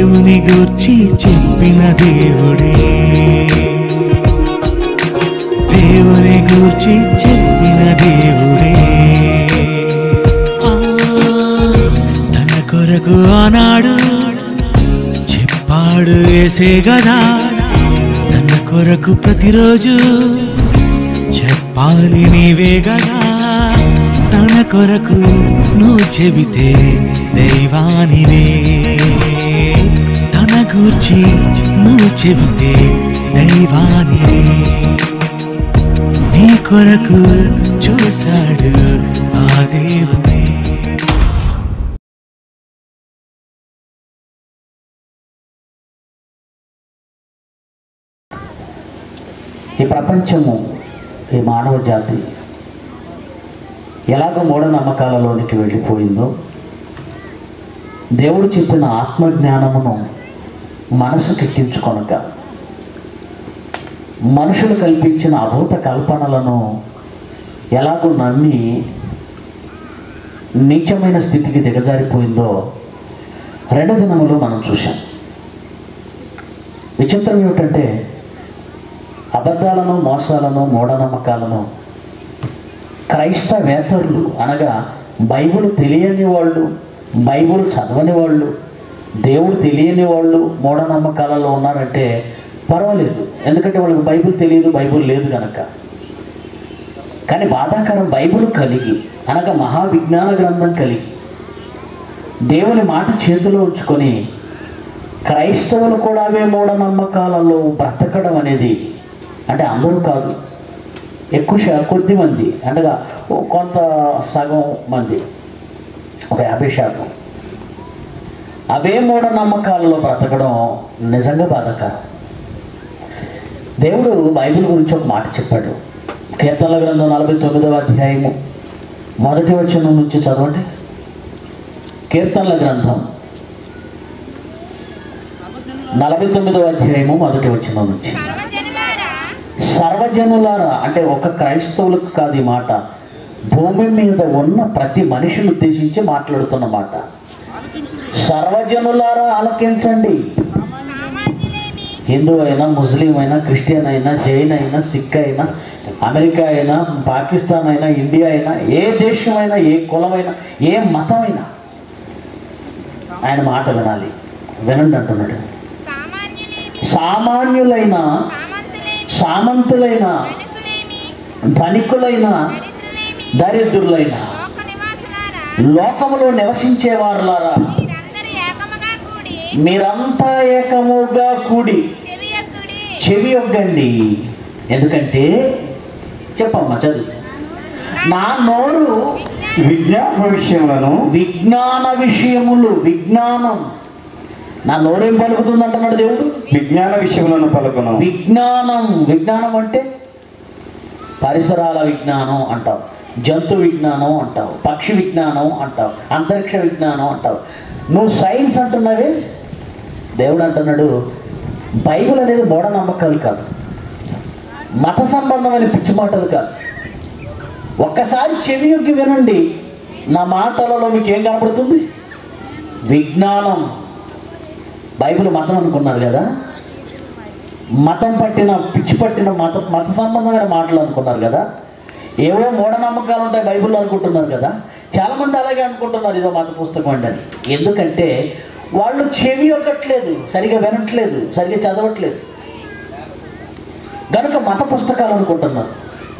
దేవుని గూర్చి చెప్పిన దేవుడే దేవుని గూర్చి చెప్పిన దేవుడే ఆ, తన కొరకు ఆనాడు చెప్పాడు వేసే గదా తన కొరకు ప్రతిరోజు చెప్పాలి నీవే గదా తన కొరకు నువ్వు చెబితే దైవానివే తన గూర్చి నువ్వు చెబితే దైవానివే నీ కొరకు చూశాడు ఆ దేవుడే ఈ ప్రపంచము ఈ మానవ జాతి ఎలాగ మూఢనమ్మకాలలోనికి వెళ్ళిపోయిందో దేవుడు చెప్పిన ఆత్మజ్ఞానమును మనసుకెక్కించుకొనక మనుషులు కల్పించిన అభూత కల్పనలను ఎలాగో నమ్మి నీచమైన స్థితికి దిగజారిపోయిందో రెండు దినములు మనం చూసాం విచిత్రం ఏమిటంటే అబద్ధాలను మోసాలను మూఢనమ్మకాలను క్రైస్తవేతరులు అనగా బైబిల్ తెలియని వాళ్ళు బైబిల్ చదవని వాళ్ళు దేవుడు తెలియని వాళ్ళు మూఢనమ్మకాలలో ఉన్నారంటే పర్వాలేదు ఎందుకంటే వాళ్ళకి బైబిల్ తెలియదు బైబిల్ లేదు కనుక కానీ బాధాకరం బైబిల్ కలిగి అనగా మహావిజ్ఞాన గ్రంథం కలిగి దేవుని మాట చేతిలో ఉంచుకొని క్రైస్తవులు కూడా అవే మూఢనమ్మకాలలో బ్రతకడం అనేది అంటే అందరూ కాదు ఎక్కువ శా- కొద్ది మంది అనగా ఓ కొంత సగం మంది ఒక యాభై శాతం అవే మూఢనమ్మకాలలో బ్రతకడం నిజంగా బాధాకరం దేవుడు బైబిల్ గురించి ఒక మాట చెప్పాడు కీర్తనల గ్రంథం నలభై తొమ్మిదవ అధ్యాయము మొదటి వచనం నుంచి చదవండి కీర్తనల గ్రంథం నలభై తొమ్మిదవ అధ్యాయము మొదటి వచనం నుంచి సర్వజనులారా సర్వజనులారా అంటే ఒక క్రైస్తవులకు కాదు ఈ మాట భూమి మీద ఉన్న ప్రతి మనిషిని ఉద్దేశించి మాట్లాడుతున్న మాట సర్వజనులారా ఆలకించండి సామాన్యులేమి హిందూ అయినా ముస్లిం అయినా క్రిస్టియన్ అయినా జైన్ అయినా సిక్ అయినా అమెరికా అయినా పాకిస్తాన్ అయినా ఇండియా అయినా ఏ దేశం అయినా ఏ కులమైనా ఏ మతం అయినా ఆయన మాట వినాలి వినండి అంటున్నాడు సామాన్యులేమి సామాన్యులైన సామంతులేమి సామంతులైన ధనికులేమి ధనికులైన దరిద్రులేమి దరిద్రులైన లోక నివాసులారా లోకములో నివసించే వారులారా మీరందరూ ఏకముగా కూడి మీరంతా ఏకముగా కూడి చెవి ఎత్తుడి చెవి ఒగ్గండి ఎందుకంటే చెప్పమ్మా చదువు నా నోరు విజ్ఞాన విషయములను విజ్ఞాన విషయములు విజ్ఞానం నా నోరేం పలుకుతుంది అంటున్నాడు దేవుడు విజ్ఞాన విషయములను పలుకును విజ్ఞానం విజ్ఞానం అంటే పరిసరాల విజ్ఞానం అంటావు జంతు విజ్ఞానం అంటావు పక్షి విజ్ఞానం అంటావు అంతరిక్ష విజ్ఞానం అంటావు నువ్వు సైన్స్ అంటున్నావే దేవుడు అంటున్నాడు బైబిల్ అనేది మూఢనమ్మకాలు కాదు మత సంబంధమైన పిచ్చి మాటలు కాదు ఒక్కసారి చెవి యొక్కి వినండి నా మాటలలో మీకు ఏం కనపడుతుంది విజ్ఞానం బైబిల్ మతం అనుకున్నారు కదా మతం పట్టిన పిచ్చి పట్టిన మత మత సంబంధమైన మాటలు అనుకున్నారు కదా ఏవో మూఢనమ్మకాలు ఉంటాయి బైబిల్లో అనుకుంటున్నారు కదా చాలామంది అలాగే అనుకుంటున్నారు ఇదో మత పుస్తకం అండి అని ఎందుకంటే వాళ్ళు చెవి ఒక్కట్లేదు సరిగా వినట్లేదు సరిగా చదవట్లేదు కనుక మత పుస్తకాలు అనుకుంటున్నారు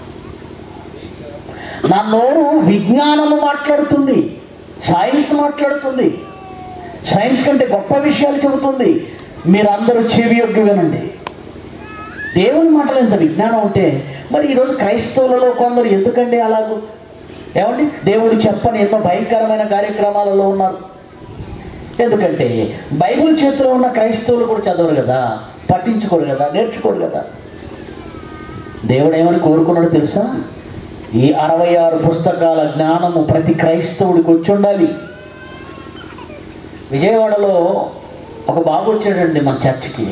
నా నోరు విజ్ఞానము మాట్లాడుతుంది సైన్స్ మాట్లాడుతుంది సైన్స్ కంటే గొప్ప విషయాలు చెబుతుంది మీరందరూ చెవి యొగ్గి వినండి దేవుని మాటలు ఎంత విజ్ఞానం ఉంటే మరి ఈరోజు క్రైస్తవులలో కొందరు ఎందుకండి అలాగూ ఏమండి దేవుడు చెప్పని ఎన్నో భయంకరమైన కార్యక్రమాలలో ఉన్నారు ఎందుకంటే బైబిల్ చేతిలో ఉన్న క్రైస్తవులు కూడా చదవరు కదా పట్టించుకోరు కదా నేర్చుకోరు కదా దేవుడు ఏమని కోరుకున్నాడు తెలుసా ఈ అరవై ఆరు పుస్తకాల జ్ఞానము ప్రతి క్రైస్తవుడికి వచ్చి ఉండాలి విజయవాడలో ఒక బాబు వచ్చాడండి మన చర్చికి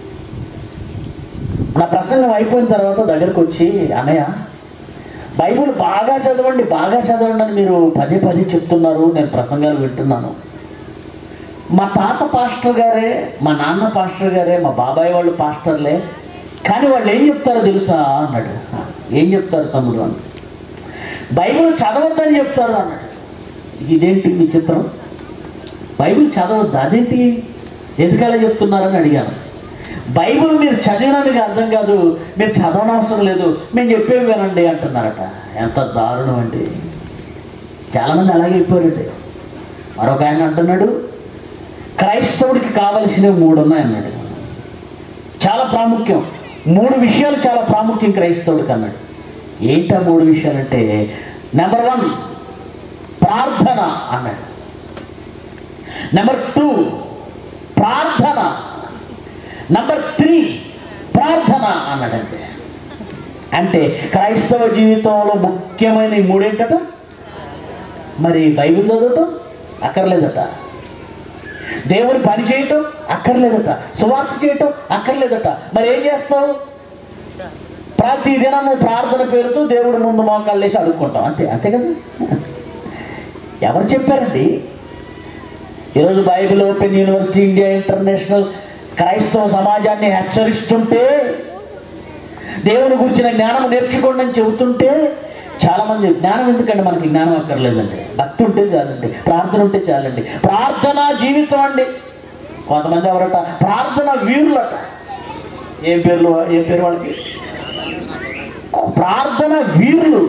నా ప్రసంగం అయిపోయిన తర్వాత దగ్గరకు వచ్చి అన్నయ్య బైబిల్ బాగా చదవండి బాగా చదవండి అని మీరు పదే పదే చెప్తున్నారు నేను ప్రసంగాలు వింటున్నాను మా తాత పాస్టర్ గారే మా నాన్న పాస్టర్ గారే మా బాబాయ్ వాళ్ళు పాస్టర్లే కానీ వాళ్ళు ఏం చెప్తారో తెలుసా అన్నాడు ఏం చెప్తారు తమ్ముడు అన్నాడు బైబిల్ చదవద్దని చెప్తారు అన్నాడు ఇదేంటి మీ చిత్రం బైబిల్ చదవద్దు అదేంటి ఎందుకలా చెప్తున్నారని అడిగాను బైబిల్ మీరు చదివినా మీకు అర్థం కాదు మీరు చదవనవసరం లేదు మేము చెప్పేవి వినండి అంటున్నారట ఎంత దారుణం అండి చాలామంది అలాగే అయిపోయారండి మరొక ఆయన అంటున్నాడు క్రైస్తవుడికి కావలసినవి మూడు ఉన్నాయి అన్నాడు చాలా ప్రాముఖ్యం మూడు విషయాలు చాలా ప్రాముఖ్యం క్రైస్తవుడికి అన్నాడు ఏంటా మూడు విషయాలంటే నెంబర్ వన్ ప్రార్థన అన్నాడు నెంబర్ టూ ప్రార్థన నెంబర్ త్రీ ప్రార్థన అన్నాడంతే అంటే క్రైస్తవ జీవితంలో ముఖ్యమైన ఈ మూడేంటట మరి బైబిల్ చదవటం అక్కర్లేదట దేవుని పని చేయటం అక్కర్లేదట సువార్త చేయటం అక్కర్లేదట మరి ఏం చేస్తావు ప్రతి దినము ప్రార్థన పేరుతో దేవుడి ముందు మోకాళ్ళు వేసి అడుక్కుంటాం అంతే అంతే కదా ఎవరు చెప్పారండి ఈరోజు Bible open university India international క్రైస్తవ సమాజాన్ని హెచ్చరిస్తుంటే దేవుని గురించిన జ్ఞానం నేర్చుకోండి అని చెబుతుంటే చాలామంది జ్ఞానం ఎందుకండి మనకి జ్ఞానం అక్కర్లేదండి భక్తి ఉంటే చాలండి ప్రార్థన ఉంటే చాలండి ప్రార్థన జీవితం అండి కొంతమంది ఎవరట ప్రార్థన వీరులట ఏం పేర్లు ఏం పేరు వాళ్ళకి ప్రార్థన వీరులు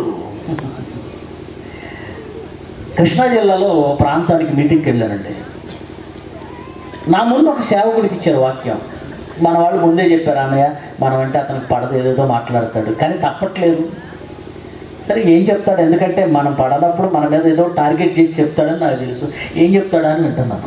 కృష్ణా జిల్లాలో ఓ ప్రాంతానికి మీటింగ్కి వెళ్ళానండి నా ముందు ఒక సేవకుడికి ఇచ్చారు వాక్యం మన వాళ్ళు ముందే చెప్పారు అన్నయ్య మనం అంటే అతనికి పడదు ఏదేదో మాట్లాడతాడు కానీ తప్పట్లేదు సరే ఏం చెప్తాడు ఎందుకంటే మనం పడనప్పుడు మన మీద ఏదో టార్గెట్ చేసి చెప్తాడని నాకు తెలుసు ఏం చెప్తాడని వింటున్నాను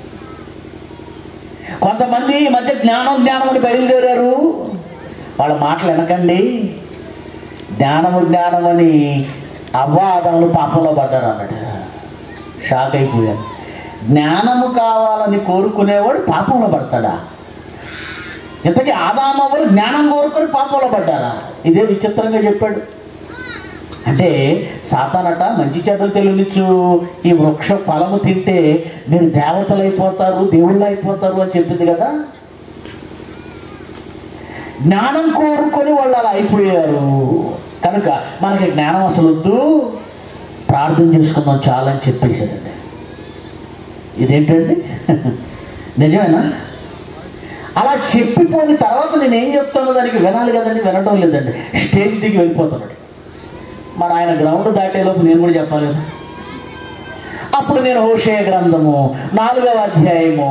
కొంతమంది ఈ మధ్య జ్ఞానం జ్ఞానం అని బయలుదేరారు వాళ్ళ మాటలు వినకండి జ్ఞానము జ్ఞానం అని అవ్వాదములు పాపంలో పడ్డారు అన్నాడు షాక్ అయిపోయాను జ్ఞానము కావాలని కోరుకునేవాడు పాపంలో పడతాడా ఇంతకీ ఆదామవ్వలు జ్ఞానం కోరుకొని పాపంలో పడ్డారా ఇదే విచిత్రంగా చెప్పాడు అంటే సాతానట మంచి చెడ్డలు తెలియనిచ్చు ఈ వృక్ష ఫలము తింటే మీరు దేవతలు అయిపోతారు దేవుళ్ళు అయిపోతారు అని చెప్పింది కదా జ్ఞానం కోరుకొని వాళ్ళు అలా అయిపోయారు కనుక మనకి జ్ఞానం అసలు వద్దు ప్రార్థన చేసుకుందాం చాలని చెప్పేశారండి ఇదేంటండి నిజమేనా అలా చెప్పిపోయిన తర్వాత నేను ఏం చెప్తానో దానికి వినాలి కదండి వినటం లేదండి స్టేజ్ దిగి వెళ్ళిపోతున్నాడు మరి ఆయన గ్రౌండ్ దాటేలోపు నేను కూడా చెప్పాలి కదా అప్పుడు నేను హోషయ గ్రంథము నాలుగవ అధ్యాయము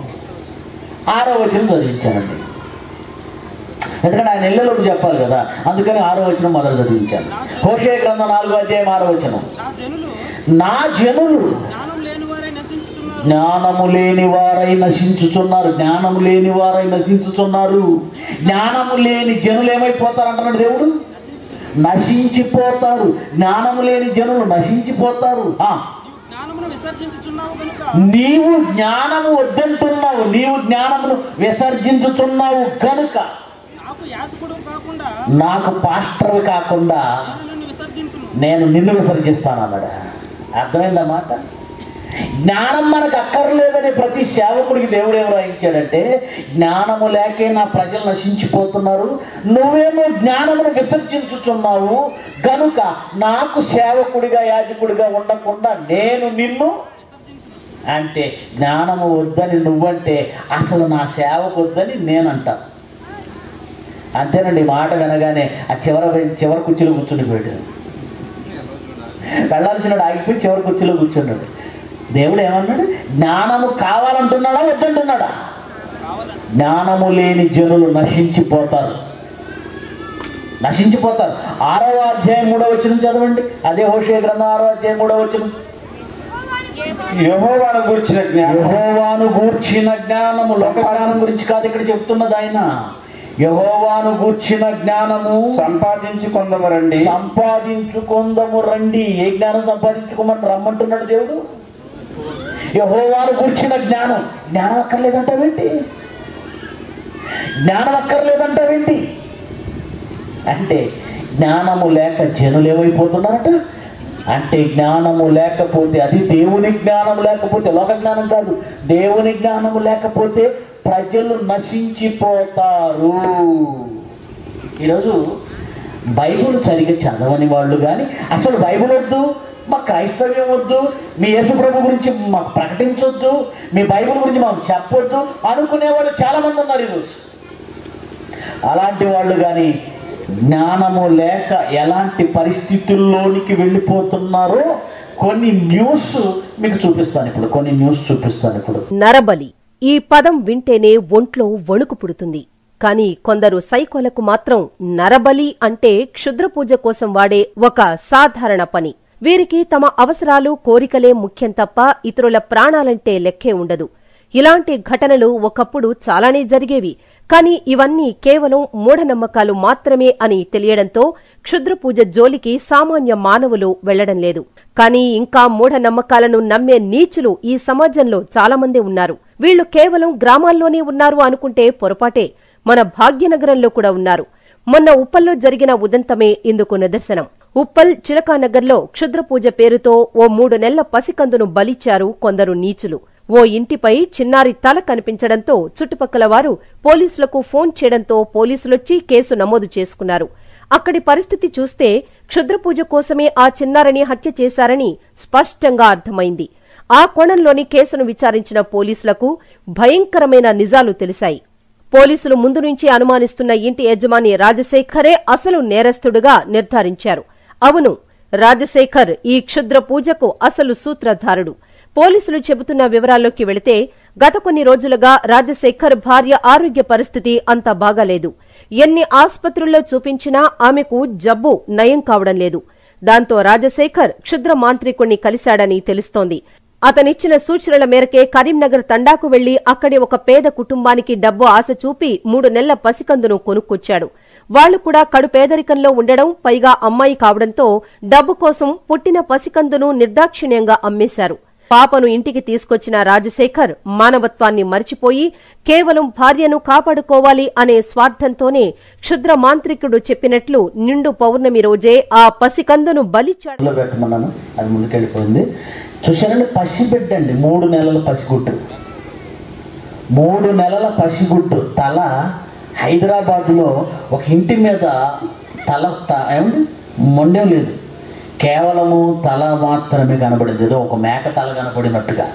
ఆరో వచనం చదివించానండి ఎందుకంటే ఆయన ఇళ్ళలోపు చెప్పాలి కదా అందుకని ఆరో వచనం మొదలు చదివించాను హోషయ గ్రంథం నాలుగో అధ్యాయం ఆరో వచనం నా జనులు నా జనులు జ్ఞానం లేని వారే నశించుతున్నారు జ్ఞానము లేని వారై నశించుచున్నారు జ్ఞానము లేని వారై నశించుచున్నారు జ్ఞానము లేని జనులు ఏమైపోతారు అంటున్నాడు దేవుడు నశించిపోతారు జ్ఞానము లేని జనులు నశించిపోతారు ఆ, జ్ఞానమును విసర్జించుచున్నావు కనుక నీవు జ్ఞానము వద్దంటున్నావు నీవు జ్ఞానమును విసర్జించుచున్నావు కనుక నాకు యాజకుడు కాకుండా నాకు పాస్టర్ కాకుండా నేను నిన్ను విసర్జింతును నేను నిన్ను విసర్జిస్తాను అన్నాడు అర్థమైందా మాట జ్ఞానం మనకు అక్కర్లేదని ప్రతి సేవకుడికి దేవుడు ఏం రాయించాడంటే జ్ఞానము లేకే నా ప్రజలు నశించిపోతున్నారు నువ్వేమో జ్ఞానమును విసర్జించుచున్నావు గనుక నాకు సేవకుడిగా యాజకుడిగా ఉండకుండా నేను నిన్ను అంటే జ్ఞానము వద్దని నువ్వంటే అసలు నా సేవకు వద్దని నేనంటాను అంతేనండి ఈ మాట వినగానే ఆ చివర చివరి కుర్చీలో కూర్చుండిపోయాడు వెళ్ళాల్సిన ఆగిపోయి చివరి కుర్చీలో కూర్చున్నాడు దేవుడు ఏమన్నాడు జ్ఞానము కావాలంటున్నాడా వద్దంటున్నాడా జ్ఞానము లేని జనులు నశించిపోతారు నశించిపోతారు ఆరవ అధ్యాయం మూడవ వచనం చదవండి అదే హోషే గ్రంథం ఆరో అధ్యాయం మూడవ వచనం యెహోవాను గురించిన జ్ఞానం యహోవాను గూర్చిన జ్ఞానము లోక జ్ఞానం గురించి కాదు ఇక్కడ చెప్తున్నది ఆయన యహోవాను గూర్చిన జ్ఞానము సంపాదించుకొందమరండి సంపాదించుకుందము రండి ఏ జ్ఞానం సంపాదించుకోమని రమ్మంటున్నాడు దేవుడు యహోవాను కూర్చిన జ్ఞానం జ్ఞానం అక్కర్లేదంటావేంటి జ్ఞానం అక్కర్లేదంటావేంటి అంటే జ్ఞానము లేక జనులు ఏమైపోతున్నారట అంటే జ్ఞానము లేకపోతే అది దేవుని జ్ఞానం లేకపోతే లోక జ్ఞానం కాదు దేవుని జ్ఞానము లేకపోతే ప్రజలు నశించిపోతారు ఈరోజు బైబిల్ సరిగ్గా చదవని వాళ్ళు కానీ అసలు బైబిల్ వద్దు మా క్రైస్తవ్యం వద్దు మీ యేసుప్రభు గురించి మాకు ప్రకటించొద్దు మీ బైబిల్ గురించి మాకు చెప్పొద్దు అనుకునే వాళ్ళు చాలామంది ఉన్నారు ఈరోజు అలాంటి వాళ్ళు కానీ జ్ఞానము లేక ఎలాంటి పరిస్థితుల్లోనికి వెళ్ళిపోతున్నారో కొన్ని న్యూస్ మీకు చూపిస్తాను ఇప్పుడు కొన్ని న్యూస్ చూపిస్తాను ఇప్పుడు నరబలి ఈ పదం వింటేనే ఒంట్లో వణుకు పుడుతుంది కాని కొందరు సైకోలకు మాత్రం నరబలి అంటే క్షుద్ర పూజ కోసం వాడే ఒక సాధారణ పని వీరికి తమ అవసరాలు కోరికలే ముఖ్యం తప్ప ఇతరుల ప్రాణాలంటే లెక్కే ఉండదు ఇలాంటి ఘటనలు ఒకప్పుడు చాలానే జరిగేవి కాని ఇవన్నీ కేవలం మూఢనమ్మకాలు మాత్రమే అని తెలియడంతో క్షుద్ర పూజ జోలికి సామాన్య మానవులు వెళ్లడం లేదు కానీ ఇంకా మూఢనమ్మకాలను నమ్మే నీచులు ఈ సమాజంలో చాలామంది ఉన్నారు వీళ్లు కేవలం గ్రామాల్లోనే ఉన్నారు అనుకుంటే పొరపాటే మన భాగ్యనగరంలో కూడా ఉన్నారు మొన్న ఉప్పల్లో జరిగిన ఉదంతమే ఇందుకు నిదర్శనం ఉప్పల్ చిలకానగర్లో క్షుద్ర పూజ పేరుతో ఓ మూడు నెలల పసికందును బలిచ్చారు కొందరు నీచులు ఓ ఇంటిపై చిన్నారి తల కనిపించడంతో చుట్టుపక్కల వారు పోలీసులకు ఫోన్ చేయడంతో పోలీసులొచ్చి కేసు నమోదు చేసుకున్నారు అక్కడి పరిస్థితి చూస్తే క్షుద్ర పూజ కోసమే ఆ చిన్నారిని హత్య చేశారని స్పష్టంగా అర్థమైంది ఆ కోణంలోని కేసును విచారించిన పోలీసులకు భయంకరమైన నిజాలు తెలిశాయి పోలీసులు ముందు నుంచి అనుమానిస్తున్న ఇంటి యజమాని రాజశేఖరే అసలు నేరస్తుడుగా నిర్ధారించారు అవును రాజశేఖర్ ఈ క్షుద్ర పూజకు అసలు సూత్రధారుడు పోలీసులు చెబుతున్న వివరాల్లోకి వెళితే గత కొన్ని రోజులుగా రాజశేఖర్ భార్య ఆరోగ్య పరిస్థితి అంత బాగాలేదు ఎన్ని ఆస్పత్రుల్లో చూపించినా ఆమెకు జబ్బు నయం కావడం లేదు దాంతో రాజశేఖర్ క్షుద్ర మాంత్రికుణ్ణి కలిశాడని తెలుస్తోంది అతనిచ్చిన సూచనల మేరకే కరీంనగర్ తండాకు వెళ్లి అక్కడి ఒక పేద కుటుంబానికి డబ్బు ఆశ చూపి మూడు నెలల పసికందును కొనుక్కొచ్చాడు వాళ్లు కూడా కడు పేదరికంలో ఉండడం పైగా అమ్మాయి కావడంతో డబ్బు కోసం పుట్టిన పసికందును నిర్దాక్షిణ్యంగా అమ్మేశారు పాపను ఇంటికి తీసుకొచ్చిన రాజశేఖర్ మానవత్వాన్ని మరిచిపోయి కేవలం భార్యను కాపాడుకోవాలి అనే స్వార్థంతోనే క్షుద్ర మాంత్రికుడు చెప్పినట్లు నిండు పౌర్ణమి రోజే ఆ పసికందును బలిచ్చాడు లో పెట్టమన్నాను అది ముందుకెళ్ళిపోయింది చూశారండి పసిబిడ్డ అండి మూడు నెలల పసిగుట్టు మూడు నెలల పసిగుట్టు తల హైదరాబాద్లో ఒక ఇంటి మీద తల త- ఏమండి మొండెం లేదు కేవలము తల మాత్రమే కనబడింది ఏదో ఒక మేక తల కనబడినట్టుగా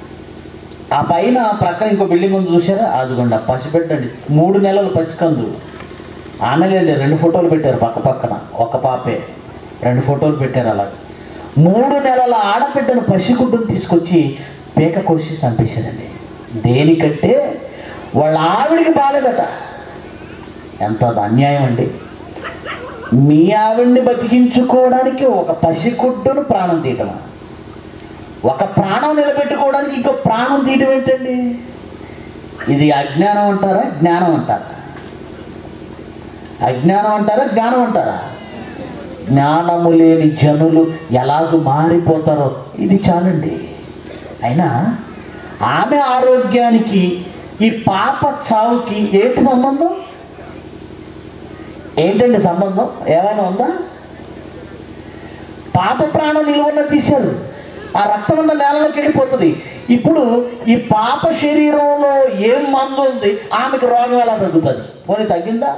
ఆ పైన ప్రక్కన ఇంకో బిల్డింగ్ ఉంది చూసారా అదిగోండి ఆ పసిబిడ్డ అండి మూడు నెలల పసికందు ఆమె లేదు రెండు ఫోటోలు పెట్టారు పక్క పక్కన ఒక పాపే రెండు ఫోటోలు పెట్టారు అలాగే మూడు నెలల ఆడబిడ్డను పసిగుడ్డును తీసుకొచ్చి పీక కోసి చంపేశారండి దేనికంటే వాళ్ళ ఆవిడికి బాలేదట ఎంత అన్యాయం అండి మీ ఆవిడ్ని బతికించుకోవడానికి ఒక పసిగుడ్డును ప్రాణం తీయటమా ఒక ప్రాణం నిలబెట్టుకోవడానికి ఇంకో ప్రాణం తీయటం ఏంటండి ఇది అజ్ఞానం అంటారా జ్ఞానం అంటారా అజ్ఞానం అంటారా జ్ఞానం అంటారా జ్ఞానము లేని జనులు ఎలాగ మారిపోతారో ఇది చాలండి అయినా ఆమె ఆరోగ్యానికి ఈ పాప చావుకి ఏంటి సంబంధం ఏంటండి సంబంధం ఏమైనా ఉందా పాప ప్రాణం నిలువన్న తీశారు ఆ రక్తం అంతా నేలలోకి వెళ్ళిపోతుంది ఇప్పుడు ఈ పాప శరీరంలో ఏం మందు ఉంది ఆమెకు రోగం ఎలా తగ్గుతుంది పోనీ తగ్గిందా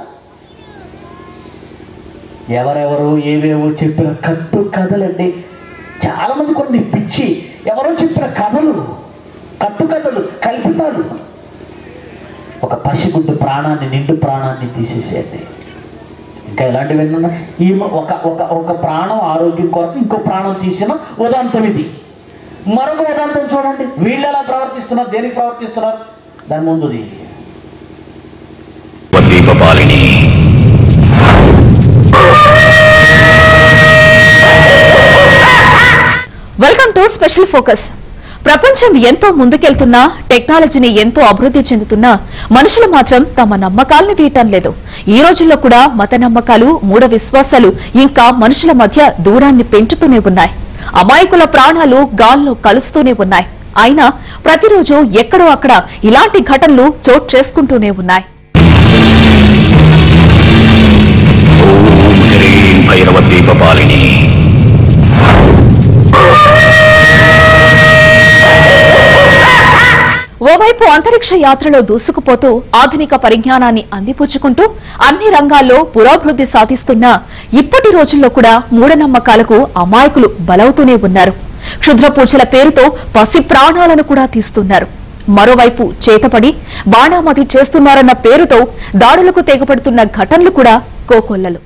ఎవరెవరు ఏవేవో చెప్పిన కట్టు కథలండి చాలామంది కొన్ని పిచ్చి ఎవరో చెప్పిన కథలు కట్టు కథలు కల్పితాలు ఒక పసిగుడ్డు ప్రాణాన్ని నిండు ప్రాణాన్ని తీసేసేది ఇంకా ఇలాంటివి ఎన్నున్నా ఈ ఒక ఒక ఒక ప్రాణం ఆరోగ్యం కొరకు ఇంకో ప్రాణం తీసిన ఉదాంతం ఇది మరొక ఉదాంతం చూడండి వీళ్ళు ఎలా ప్రవర్తిస్తున్నారు దేనికి ప్రవర్తిస్తున్నారు దాని ముందుది దీపపాలిని వెల్కమ్ టు స్పెషల్ ఫోకస్ ప్రపంచం ఎంతో ముందుకెళ్తున్నా టెక్నాలజీని ఎంతో అభివృద్ధి చెందుతున్నా మనుషులు మాత్రం తమ నమ్మకాలను వీయటం లేదు ఈ రోజుల్లో కూడా మత నమ్మకాలు మూఢ విశ్వాసాలు ఇంకా మనుషుల మధ్య దూరాన్ని పెంచుతూనే ఉన్నాయి అమాయకుల ప్రాణాలు గాల్లో కలుస్తూనే ఉన్నాయి అయినా ప్రతిరోజు ఎక్కడో అక్కడ ఇలాంటి ఘటనలు చోటు చేసుకుంటూనే ఉన్నాయి ఓం హ్రీం భైరవ దీపపాలిని ఓవైపు అంతరిక్ష యాత్రలో దూసుకుపోతూ ఆధునిక పరిజ్ఞానాన్ని అందిపుచ్చుకుంటూ అన్ని రంగాల్లో పురోభివృద్ధి సాధిస్తున్న ఇప్పటి రోజుల్లో కూడా మూఢనమ్మకాలకు అమాయకులు బలవుతూనే ఉన్నారు క్షుద్ర పూజల పేరుతో పసి ప్రాణాలను కూడా తీస్తున్నారు మరోవైపు చేతపడి బాణామతి చేస్తున్నారన్న పేరుతో దాడులకు తెగపడుతున్న ఘటనలు కూడా కోకొల్లలు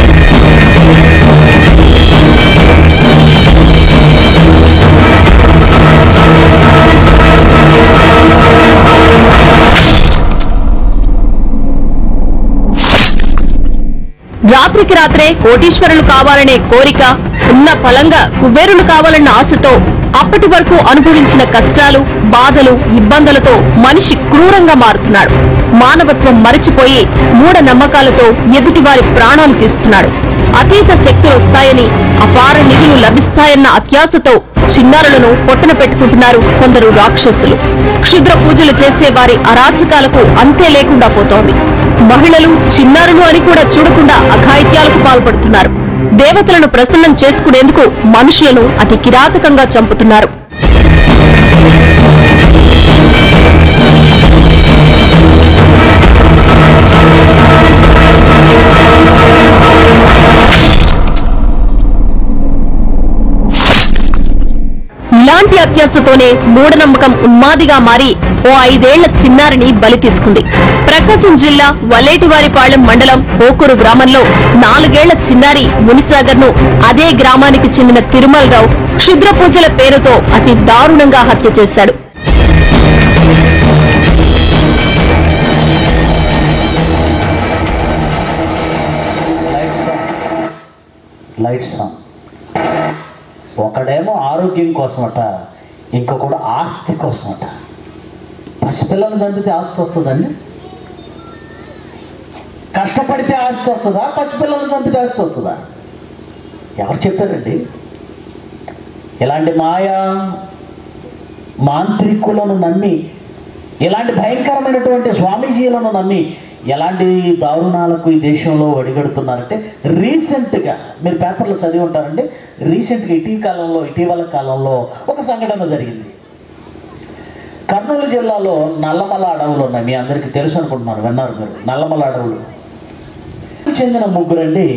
రాత్రికి రాత్రే కోటీశ్వరులు కావాలనే కోరిక ఉన్న ఫలంగా కుబేరులు కావాలన్న ఆశతో అప్పటి వరకు అనుభవించిన కష్టాలు బాధలు ఇబ్బందులతో మనిషి క్రూరంగా మారుతున్నాడు మానవత్వం మరిచిపోయి మూఢ నమ్మకాలతో ఎదుటివారి ప్రాణాలు తీస్తున్నాడు అతీత శక్తులు వస్తాయని అపార నిధులు లభిస్తాయన్న అత్యాశతో చిన్నారులను పొట్టన పెట్టుకుంటున్నారు కొందరు రాక్షసులు క్షుద్ర పూజలు చేసే వారి అరాచకాలకు అంతే లేకుండా పోతోంది మహిళలు చిన్నారులు అని కూడా చూడకుండా అఘాయిత్యాలకు పాల్పడుతున్నారు దేవతలను ప్రసన్నం చేసుకునేందుకు మనుషులను అతి కిరాతకంగా చంపుతున్నారు ఇలాంటి అత్యాశతోనే మూఢనమ్మకం ఉన్మాదిగా మారి ఓ ఐదేళ్ల చిన్నారిని బలి తీసుకుంది ప్రకాశం జిల్లా వలేటివారిపాళెం మండలం ఓకూరు గ్రామంలో నాలుగేళ్ల చిన్నారి మునిసాగర్ ను అదే గ్రామానికి చెందిన తిరుమలరావు క్షుద్ర పూజల పేరుతో అతి దారుణంగా హత్య చేశాడు లైట్స్ ఆన్. Lights on. ఒకడేమో ఆరోగ్యం కోసమట ఇంకొకడు ఆస్తి కోసమట పసిపిల్లలు చంపితే ఆస్తి వస్తుందండి కష్టపడితే ఆస్తి వస్తుందా పసిపిల్లలు చంపితే ఆస్తి వస్తుందా ఎవరు చెప్పారండి ఇలాంటి మాయా మాంత్రికులను నమ్మి ఇలాంటి భయంకరమైనటువంటి స్వామీజీలను నమ్మి ఎలాంటి దారుణాలకు ఈ దేశంలో ఒడిగడుతున్నారంటే రీసెంట్గా మీరు పేపర్లో చదివి ఉంటారండి రీసెంట్గా ఇటీవల కాలంలో ఇటీవల కాలంలో ఒక సంఘటన జరిగింది కర్నూలు జిల్లాలో నల్లమల అడవులు ఉన్నాయి మీ అందరికీ తెలుసు అనుకుంటున్నారు విన్నారు మీరు నల్లమల అడవులు చెందిన ముగ్గురండి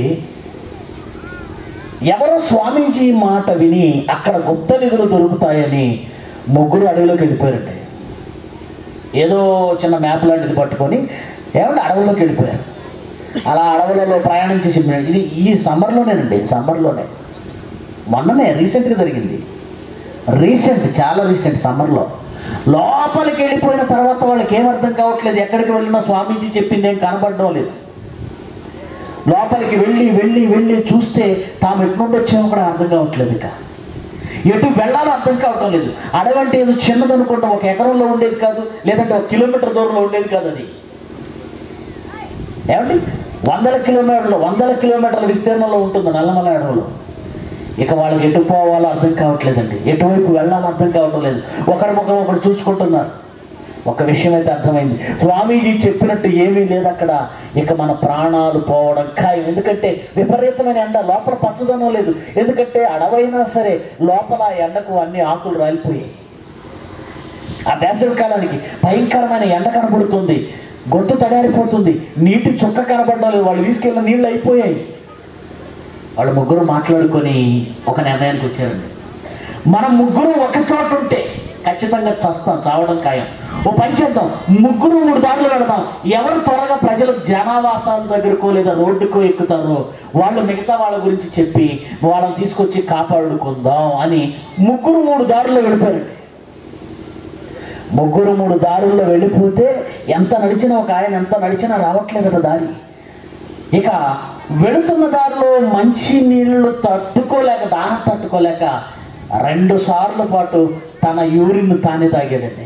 ఎవరో స్వామీజీ మాట విని అక్కడ గుప్త నిధులు దొరుకుతాయని ముగ్గురు అడవిలోకి వెళ్ళిపోయారండి ఏదో చిన్న మ్యాప్ లాంటిది పట్టుకొని ఏమంటే అడవుల్లోకి వెళ్ళిపోయారు అలా అడవులలో ప్రయాణం చేసి ఇది ఈ సమ్మర్లోనేనండి సమ్మర్లోనే మొన్ననే రీసెంట్గా జరిగింది రీసెంట్ చాలా రీసెంట్ సమ్మర్లో లోపలికి వెళ్ళిపోయిన తర్వాత వాళ్ళకి ఏం అర్థం కావట్లేదు ఎక్కడికి వెళ్ళినా స్వామీజీ చెప్పింది ఏం కనపడడం లేదు లోపలికి వెళ్ళి వెళ్ళి వెళ్ళి చూస్తే తాము ఎటు నుండి వచ్చామో కూడా అర్థం కావట్లేదు ఇక ఎటు వెళ్ళాలో అర్థం కావటం లేదు అడవి అంటే ఏదో చిన్నది అనుకుంటాం ఒక ఎకరంలో ఉండేది కాదు లేదంటే ఒక కిలోమీటర్ దూరంలో ఉండేది కాదు అది ఏమండి వందల కిలోమీటర్లు వందల కిలోమీటర్ల విస్తీర్ణంలో ఉంటుంది నల్లమల అడవులు ఇక వాళ్ళకి ఎటు పోవాలో అర్థం కావట్లేదండి ఎటువైపు వెళ్ళాలో అర్థం కావటం లేదు ఒకరి ముఖం ఒకరు చూసుకుంటున్నారు ఒక విషయం అయితే అర్థమైంది స్వామీజీ చెప్పినట్టు ఏమీ లేదు అక్కడ ఇక మన ప్రాణాలు పోవడం ఖాయం ఎందుకంటే విపరీతమైన ఎండ లోపల పచ్చదనం లేదు ఎందుకంటే అడవైనా సరే లోపల ఆ ఎండకు అన్ని ఆకులు రాలిపోయాయి ఆ వేసవి కాలానికి భయంకరమైన ఎండ కనబడుతుంది గొంతు తడారిపోతుంది నీటి చుక్క కనబడడం లేదు వాళ్ళు తీసుకెళ్ళిన నీళ్ళు అయిపోయాయి వాళ్ళు ముగ్గురు మాట్లాడుకొని ఒక నిర్ణయానికి వచ్చారండి మనం ముగ్గురు ఒక చోట ఉంటే ఖచ్చితంగా చస్తాం చావడం ఖాయం ఓ పని చేద్దాం ముగ్గురు మూడు దారులు పెడదాం ఎవరు త్వరగా ప్రజలు జనావాసాల దగ్గరకో లేదా రోడ్డుకో ఎక్కుతారో వాళ్ళు మిగతా వాళ్ళ గురించి చెప్పి వాళ్ళని తీసుకొచ్చి కాపాడుకుందాం అని ముగ్గురు మూడు దారుల్లో వెళ్ళిపోయారండి ముగ్గురు మూడు దారుల్లో వెళ్ళిపోతే ఎంత నడిచినా ఒక ఆయన ఎంత నడిచినా రావట్లేదు కదా దారి ఇక వెళుతున్న దారిలో మంచి నీళ్లు తట్టుకోలేక దాహం తట్టుకోలేక రెండు సార్లు పాటు తన యూరిన్ తానే తాగేదండి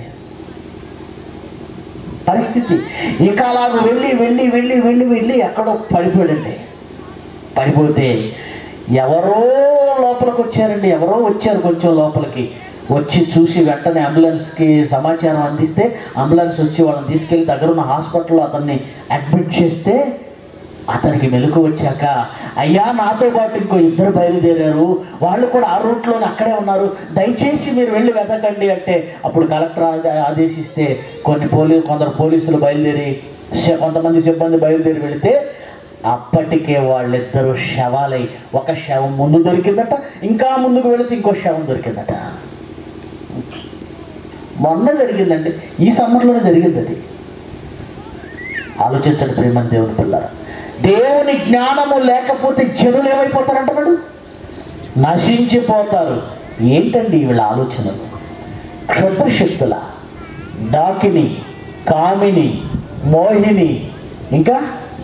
పరిస్థితి ఇక అలాగ వెళ్ళి వెళ్ళి వెళ్ళి వెళ్ళి వెళ్ళి ఎక్కడో పడిపోయాడండి పడిపోతే ఎవరో లోపలికి వచ్చారండి ఎవరో వచ్చారు కొంచెం లోపలికి వచ్చి చూసి వెంటనే అంబులెన్స్కి సమాచారం అందిస్తే అంబులెన్స్ వచ్చి వాళ్ళని తీసుకెళ్ళి దగ్గర ఉన్న హాస్పిటల్లో అతన్ని అడ్మిట్ చేస్తే అతనికి మెలకు వచ్చాక అయ్యా నాతో పాటు ఇంకో ఇద్దరు బయలుదేరారు వాళ్ళు కూడా ఆ రూట్లోనే అక్కడే ఉన్నారు దయచేసి మీరు వెళ్ళి వెతకండి అంటే అప్పుడు కలెక్టర్ ఆదే- ఆదేశిస్తే కొన్ని పోలీ కొందరు పోలీసులు బయలుదేరి శ- కొంతమంది సిబ్బంది బయలుదేరి వెళితే అప్పటికే వాళ్ళిద్దరూ శవాలై ఒక శవం ముందు దొరికిందట ఇంకా ముందుకు వెళితే ఇంకో శవం దొరికిందట మొన్న జరిగిందండి ఈ సమ్మర్లోనే జరిగింది అది ఆలోచించండి ప్రేమని దేవుని పిల్లరా దేవుని జ్ఞానము లేకపోతే జనులు ఏమైపోతారంటున్నాడు నశించిపోతారు ఏంటండి వీళ్ళ ఆలోచనలు క్షుద్రశక్తుల డాకిని కామిని మోహిని ఇంకా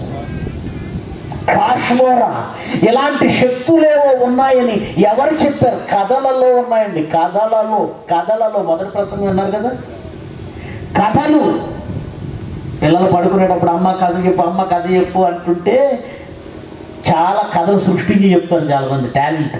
కాశ్మోరా ఇలాంటి శక్తులేవో ఉన్నాయని ఎవరు చెప్పారు కథలలో ఉన్నాయండి కథలలో కథలలో మొదటి ప్రసంగం విన్నారు కదా కథలు పిల్లలు పడుకునేటప్పుడు అమ్మ కథ చెప్పు అమ్మ కథ చెప్పు అంటుంటే చాలా కథలు సృష్టించి చెప్తారు చాలా మంది టాలెంట్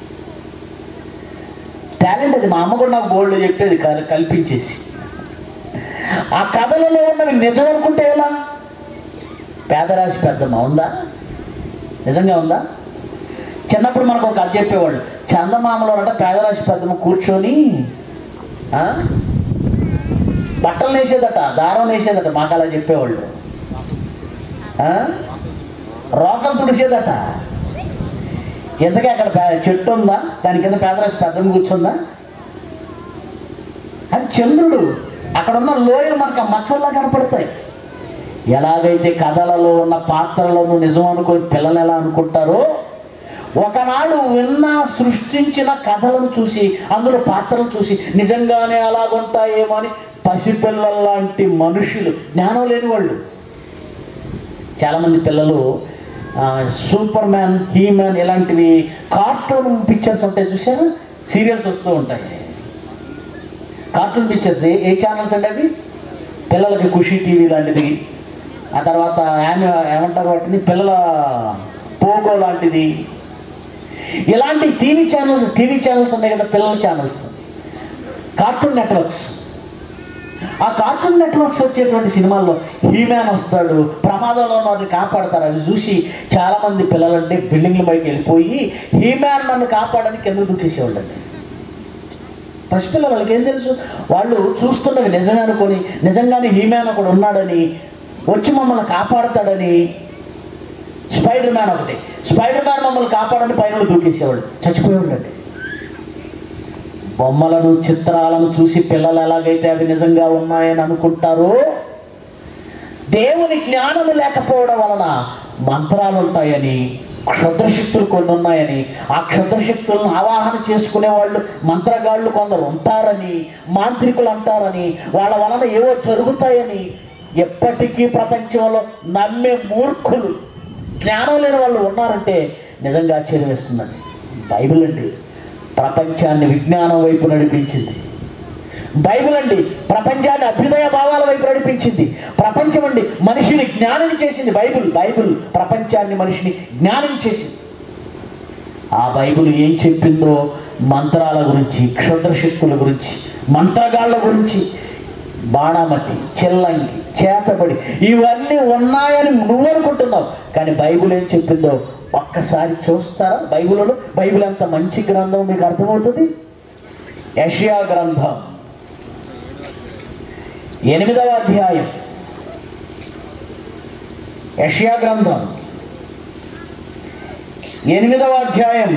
టాలెంట్ అది మా అమ్మ కూడా నాకు బోల్డ్ చెప్పేది కల్- కల్పించేసి ఆ కథలలో ఉన్నవి నిజం అనుకుంటే ఎలా పేదరాశి పెద్దమ్మ ఉందా నిజంగా ఉందా చిన్నప్పుడు మనకు ఒక కథ చెప్పేవాళ్ళు చందమామలో అంటే పేదరాశి పెద్దమ్మ కూర్చొని ఆ? బట్టలు వేసేదట దారం వేసేదట మాకు అలా చెప్పేవాళ్ళు ఆ? రోకం తుడిసేదట ఎందుకే అక్కడ పే- చెట్టు ఉందా దాని కింద పేదరాశి పెద్దమ్మ కూర్చుందా అది చంద్రుడు అక్కడ ఉన్న లోయలు మనకు ఆ మచ్చల్లా కనపడతాయి ఎలాగైతే కథలలో ఉన్న పాత్రలను నిజం అనుకొని పిల్లలు ఎలా అనుకుంటారో ఒకనాడు విన్న సృష్టించిన కథలను చూసి అందులో పాత్రలు చూసి నిజంగానే అలాగుంటాయేమో అని పసిపిల్లల లాంటి మనుషులు జ్ఞానం లేని వాళ్ళు చాలామంది పిల్లలు ఆ, సూపర్ మ్యాన్ హీ మ్యాన్ ఇలాంటివి కార్టూన్ పిక్చర్స్ ఉంటాయి చూసారా సీరియల్స్ వస్తూ ఉంటాయి కార్టూన్ పిక్చర్స్ ఏ ఏ ఛానల్స్ అండి అవి పిల్లలకి ఖుషి టీవీ లాంటిది ఆ తర్వాత యాన్యూ ఏమంటారు వాటిని పిల్లల పోగో లాంటిది ఇలాంటి టీవీ ఛానల్స్ టీవీ ఛానల్స్ ఉన్నాయి కదా పిల్లల ఛానల్స్ కార్టూన్ నెట్వర్క్స్ ఆ కార్టూన్ నెట్వర్క్స్ వచ్చేటువంటి సినిమాల్లో హీమ్యాన్ వస్తాడు ప్రమాదంలో ఉన్నవారిని కాపాడతారు అవి చూసి చాలామంది పిల్లలంటే బిల్డింగ్ల పైకి వెళ్ళిపోయి హీమ్యాన్ నన్ను కాపాడని కింద దూకేసేవాళ్ళండి పసిపిల్లలు వాళ్ళకి ఏం తెలుసు వాళ్ళు చూస్తున్నవి నిజమే అనుకొని నిజంగానే హీమ్యాన్ ఒకడు ఉన్నాడని వచ్చి మమ్మల్ని కాపాడతాడని స్పైడర్ మ్యాన్ ఒకటి స్పైడర్ మ్యాన్ మమ్మల్ని కాపాడని పైన దూకేసేవాడు చచ్చిపోయేవాడండి బొమ్మలను చిత్రాలను చూసి పిల్లలు ఎలాగైతే అవి నిజంగా ఉన్నాయని అనుకుంటారో దేవుని జ్ఞానము లేకపోవడం వలన మంత్రాలు ఉంటాయని క్షుద్రశక్తులు కొన్ని ఉన్నాయని ఆ క్షుద్రశక్తులను ఆవాహన చేసుకునే వాళ్ళు మంత్రగాళ్ళు కొందరు ఉంటారని మాంత్రికులు అంటారని వాళ్ళ వలన ఏవో జరుగుతాయని ఎప్పటికీ ప్రపంచంలో నమ్మే మూర్ఖులు జ్ఞానం లేని వాళ్ళు ఉన్నారంటే నిజంగా ఆశ్చర్యం వేస్తుందండి బైబిల్ అండి ప్రపంచాన్ని విజ్ఞానం వైపు నడిపించింది బైబిల్ అండి ప్రపంచాన్ని అభ్యుదయ భావాల వైపు నడిపించింది ప్రపంచం అండి మనిషిని జ్ఞానం చేసింది బైబిల్ బైబిల్ ప్రపంచాన్ని మనిషిని జ్ఞానం చేసింది ఆ బైబిల్ ఏం చెప్పిందో మంత్రాల గురించి క్షుద్రశక్తుల గురించి మంత్రగాళ్ళ గురించి బాణామతి చెల్లంగి చేతబడి ఇవన్నీ ఉన్నాయని నువ్వు అనుకుంటున్నావు కానీ బైబిల్ ఏం చెప్పిందో ఒక్కసారి చూస్తారా బైబిల్లో బైబిల్ అంత మంచి గ్రంథం మీకు అర్థమవుతుంది యషియా గ్రంథం ఎనిమిదవ అధ్యాయం యషియా గ్రంథం ఎనిమిదవ అధ్యాయం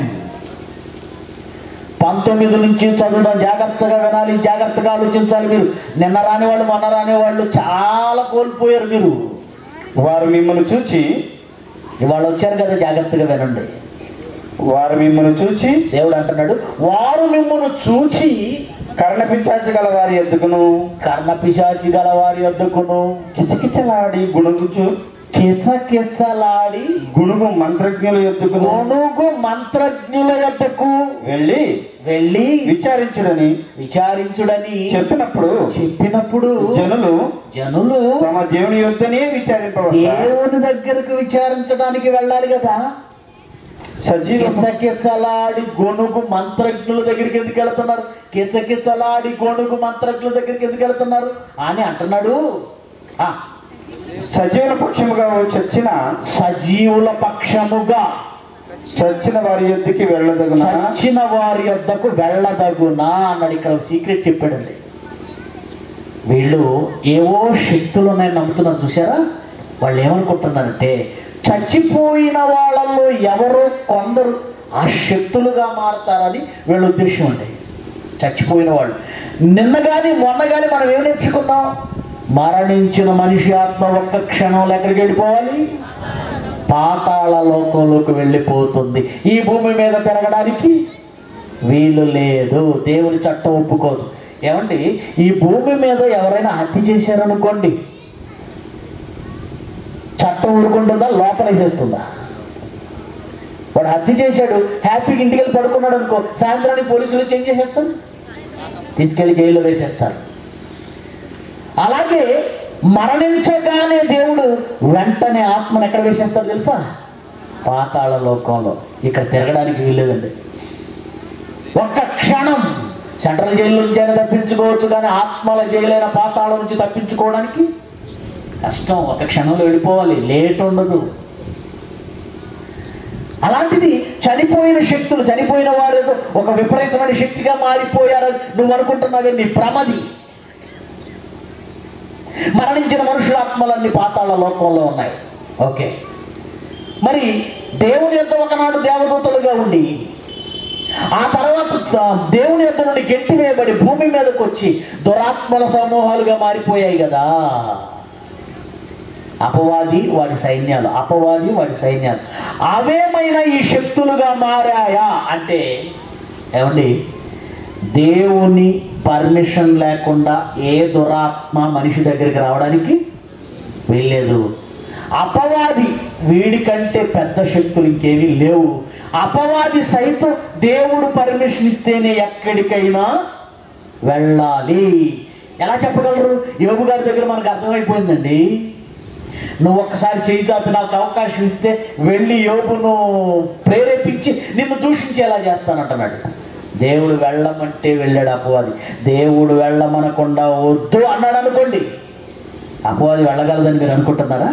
పంతొమ్మిది నుంచి చదువుదాం జాగ్రత్తగా వినాలి జాగ్రత్తగా ఆలోచించాలి మీరు నిన్న రాని వాళ్ళు మొన్న రాని వాళ్ళు చాలా కోల్పోయారు మీరు వారు మిమ్మల్ని చూచి ఇవాళ వచ్చారు కదా జాగ్రత్తగా వినండి వారు మిమ్మల్ని చూచి దేవుడు అంటున్నాడు వారు మిమ్మల్ని చూచి కర్ణపించాచి గల వారి ఎద్దుకును కర్ణ పిశాచి గల వారి వద్దకును కిచకిచలాడి గుణుగుచు కిచకిచలాడి గుణుగు మంత్రజ్ఞుల ఎద్దుకును గొణుగు మంత్రజ్ఞుల యొద్దకు వెళ్ళి వెళ్ళి విచారించుడని విచారించుడని చెప్పినప్పుడు చెప్పినప్పుడు జనులు జనులు తమ దేవుని యొద్దనే విచారింపవద్దా దేవుని దగ్గరకు విచారించడానికి వెళ్ళాలి కదా సజీవ కిచకిచలాడి గొణుగు మంత్రజ్ఞుల దగ్గరికి ఎందుకు వెళ్తున్నారు కిచకిచలాడి గొణుగు మంత్రజ్ఞుల దగ్గరికి ఎందుకు వెళ్తున్నారు అని అంటున్నాడు ఆ, సజీవుల పక్షముగా చచ్చిన సజీవుల పక్షముగా చచ్చిన వారి యొద్దకి వెళ్ళదగున చచ్చిన వారి యొద్దకు వెళ్ళదగునా అన్నాడు ఇక్కడ ఒక సీక్రెట్ చెప్పాడండి వీళ్ళు ఏవో శక్తులు ఉన్నాయని నమ్ముతున్నారు చూసారా వాళ్ళు ఏమనుకుంటున్నారంటే చచ్చిపోయిన వాళ్ళల్లో ఎవరో కొందరు ఆ శక్తులుగా మారతారని వీళ్ళ ఉద్దేశం అండి చచ్చిపోయిన వాళ్ళు నిన్న కానీ మొన్న కానీ మనం ఏం నేర్చుకున్నాం మరణించిన మనిషి ఆత్మ ఒక్క క్షణంలో ఎక్కడికి వెళ్ళిపోవాలి పాతాళ లోకంలోకి వెళ్ళిపోతుంది ఈ భూమి మీద తిరగడానికి వీలు లేదు దేవుని చట్టం ఒప్పుకోదు ఏమండి ఈ భూమి మీద ఎవరైనా హత్య చేశారనుకోండి చట్టం ఊరుకుంటుందా లోపలేసేస్తుందా వాడు హత్య చేశాడు హ్యాపీగా ఇంటికి వెళ్ళి పడుకున్నాడు అనుకో సాయంత్రానికి పోలీసులు వచ్చి ఏం చేసేస్తారు తీసుకెళ్లి జైల్లో వేసేస్తారు అలాగే మరణించగానే దేవుడు వెంటనే ఆత్మను ఎక్కడ వేసేస్తాడు తెలుసా పాతాళ లోకంలో ఇక్కడ తిరగడానికి వీల్లేదండి ఒక్క క్షణం సెంట్రల్ జైలు నుంచి అయినా తప్పించుకోవచ్చు కానీ ఆత్మల జైలైన పాతాళం నుంచి తప్పించుకోవడానికి కష్టం ఒక క్షణంలో వెళ్ళిపోవాలి లేట్ ఉండదు అలాంటిది చనిపోయిన శక్తులు చనిపోయిన వారు ఏదో ఒక విపరీతమైన శక్తిగా మారిపోయారని నువ్వు అనుకుంటున్నావే నీ ప్రమది మరణించిన మనుషుల ఆత్మలన్నీ పాతాళ లోకంలో ఉన్నాయి ఓకే మరి దేవుని యొక్క ఒకనాడు దేవదూతలుగా ఉండి ఆ తర్వాత ద- దేవుని యొక్క నుండి గట్టి వేయబడి భూమి మీదకి వచ్చి దురాత్మల సమూహాలుగా మారిపోయాయి కదా అపవాది వాడి సైన్యాలు అపవాది వాడి సైన్యాలు అవేమైనా ఈ శక్తులుగా మారాయా అంటే ఏమండి దేవుని పర్మిషన్ లేకుండా ఏ దురాత్మ మనిషి దగ్గరికి రావడానికి వెళ్ళలేదు అపవాది వీడికంటే పెద్ద శక్తులు ఇంకేమీ లేవు అపవాది సైతం దేవుడు పర్మిషన్ ఇస్తేనే ఎక్కడికైనా వెళ్ళాలి ఎలా చెప్పగలరు యోగు గారి దగ్గర మనకు అర్థమైపోయిందండి నువ్వు ఒక్కసారి చేయి చాపి నాకు అవకాశం ఇస్తే వెళ్ళి యోగును ప్రేరేపించి నిన్ను దూషించేలా చేస్తానంటున్నాడు దేవుడు వెళ్ళమంటే వెళ్ళాడు అపవాది దేవుడు వెళ్ళమనకుండా వద్దు అన్నాడు అనుకోండి అపవాది వెళ్ళగలదని మీరు అనుకుంటున్నారా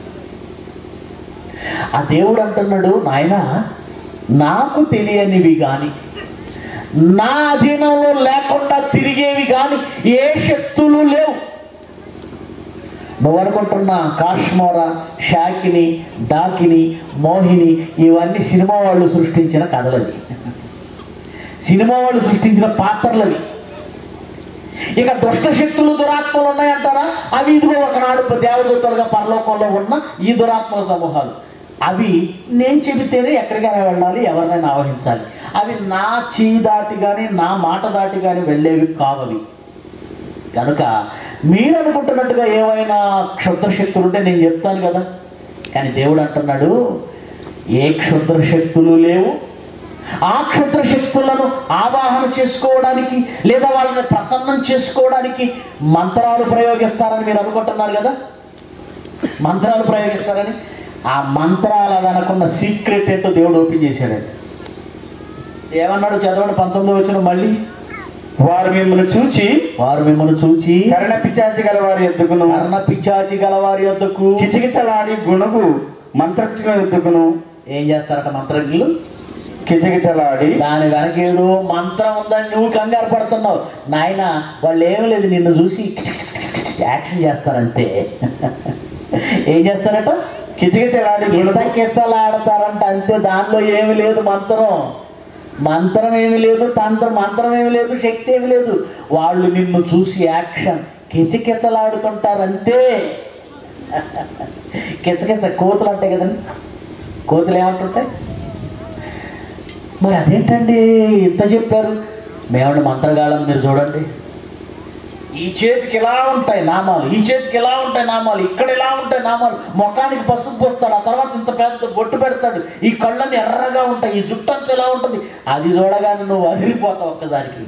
ఆ దేవుడు అంటున్నాడు నాయన నాకు తెలియనివి కానీ నా అధీనంలో లేకుండా తిరిగేవి కానీ ఏ శక్తులు లేవు నువ్వు అనుకుంటున్న కాశ్మోరా షాకిని డాకిని మోహిని ఇవన్నీ సినిమా వాళ్ళు సృష్టించిన కథలవి సినిమా వాళ్ళు సృష్టించిన పాత్రలవి ఇక దుష్ట శక్తులు దురాత్మలు ఉన్నాయంటారా అవి ఇదిగో ఒకనాడు దేవదూతలుగా పరలోకంలో ఉన్న ఈ దురాత్మల సమూహాలు అవి నేను చెబితేనే ఎక్కడికైనా వెళ్ళాలి ఎవరినైనా ఆవహించాలి అవి నా చేయి దాటి కానీ నా మాట దాటి కానీ వెళ్ళేవి కావవి కనుక మీరు అనుకుంటున్నట్టుగా ఏమైనా క్షుద్ర శక్తులు ఉంటే నేను చెప్తాను కదా కానీ దేవుడు అంటున్నాడు ఏ క్షుద్ర శక్తులు లేవు ఆ క్షుద్ర శక్తులను ఆవాహన చేసుకోవడానికి లేదా వాళ్ళని ప్రసన్నం చేసుకోవడానికి మంత్రాలు ప్రయోగిస్తారని మీరు అనుకుంటున్నారు కదా మంత్రాలు ప్రయోగిస్తారని ఆ మంత్రాల వెనకున్న సీక్రెట్ ఏంటో దేవుడు ఓపెన్ చేశాడండి ఏమన్నాడు చదవండి పంతొమ్మిది వచ్చిన మళ్ళీ వారు మిమ్మల్ని చూచి వారు మిమ్మల్ని చూచి కరణ పిచాచి గల వారి ఎద్దుకును కర్ణ పిచాచి గల వారి యొద్దకు కిచకిచలాడి గుణగు మంత్రజ్ఞ ఎద్దుకును ఏం చేస్తారట మంత్రజ్ఞులు కిచకిచలాడి దాని వెనక ఏదో మంత్రం ఉందని నువ్వు కంగారు పడుతున్నావు నాయన వాళ్ళు ఏమీ లేదు నిన్ను చూసి యాక్షన్ చేస్తారంటే ఏం చేస్తారట కిచకిచలాడి కిచ్చ గుణగు కిచ్చలు ఆడతారంట అంతే దానిలో ఏమి లేదు మంత్రం మంత్రం ఏమి లేదు తంత్రం మంత్రం ఏమి లేదు శక్తి ఏమి లేదు వాళ్ళు నిన్ను చూసి యాక్షన్ కిచకిచలాడుతుంటారు అంతే కిచకిచ కోతులు అంటాయి కదండి కోతులు ఏమంటుంటాయి మరి అదేంటండి ఇంత చెప్పారు మేమండి మంత్రగాళం మీరు చూడండి ఈ చేతికి ఇలా ఉంటాయి నామాలు ఈ చేతికి ఇలా ఉంటాయి నామాలు ఇక్కడ ఇలా ఉంటాయి నామాలు ముఖానికి పసుపు పోస్తాడు ఆ తర్వాత ఇంత పెద్ద బొట్టు పెడతాడు ఈ కళ్ళని ఎర్రగా ఉంటాయి ఈ జుట్టు అంతా ఇలా ఉంటుంది అది చూడగానే నువ్వు అదిరిపోతావు ఒక్కదానికి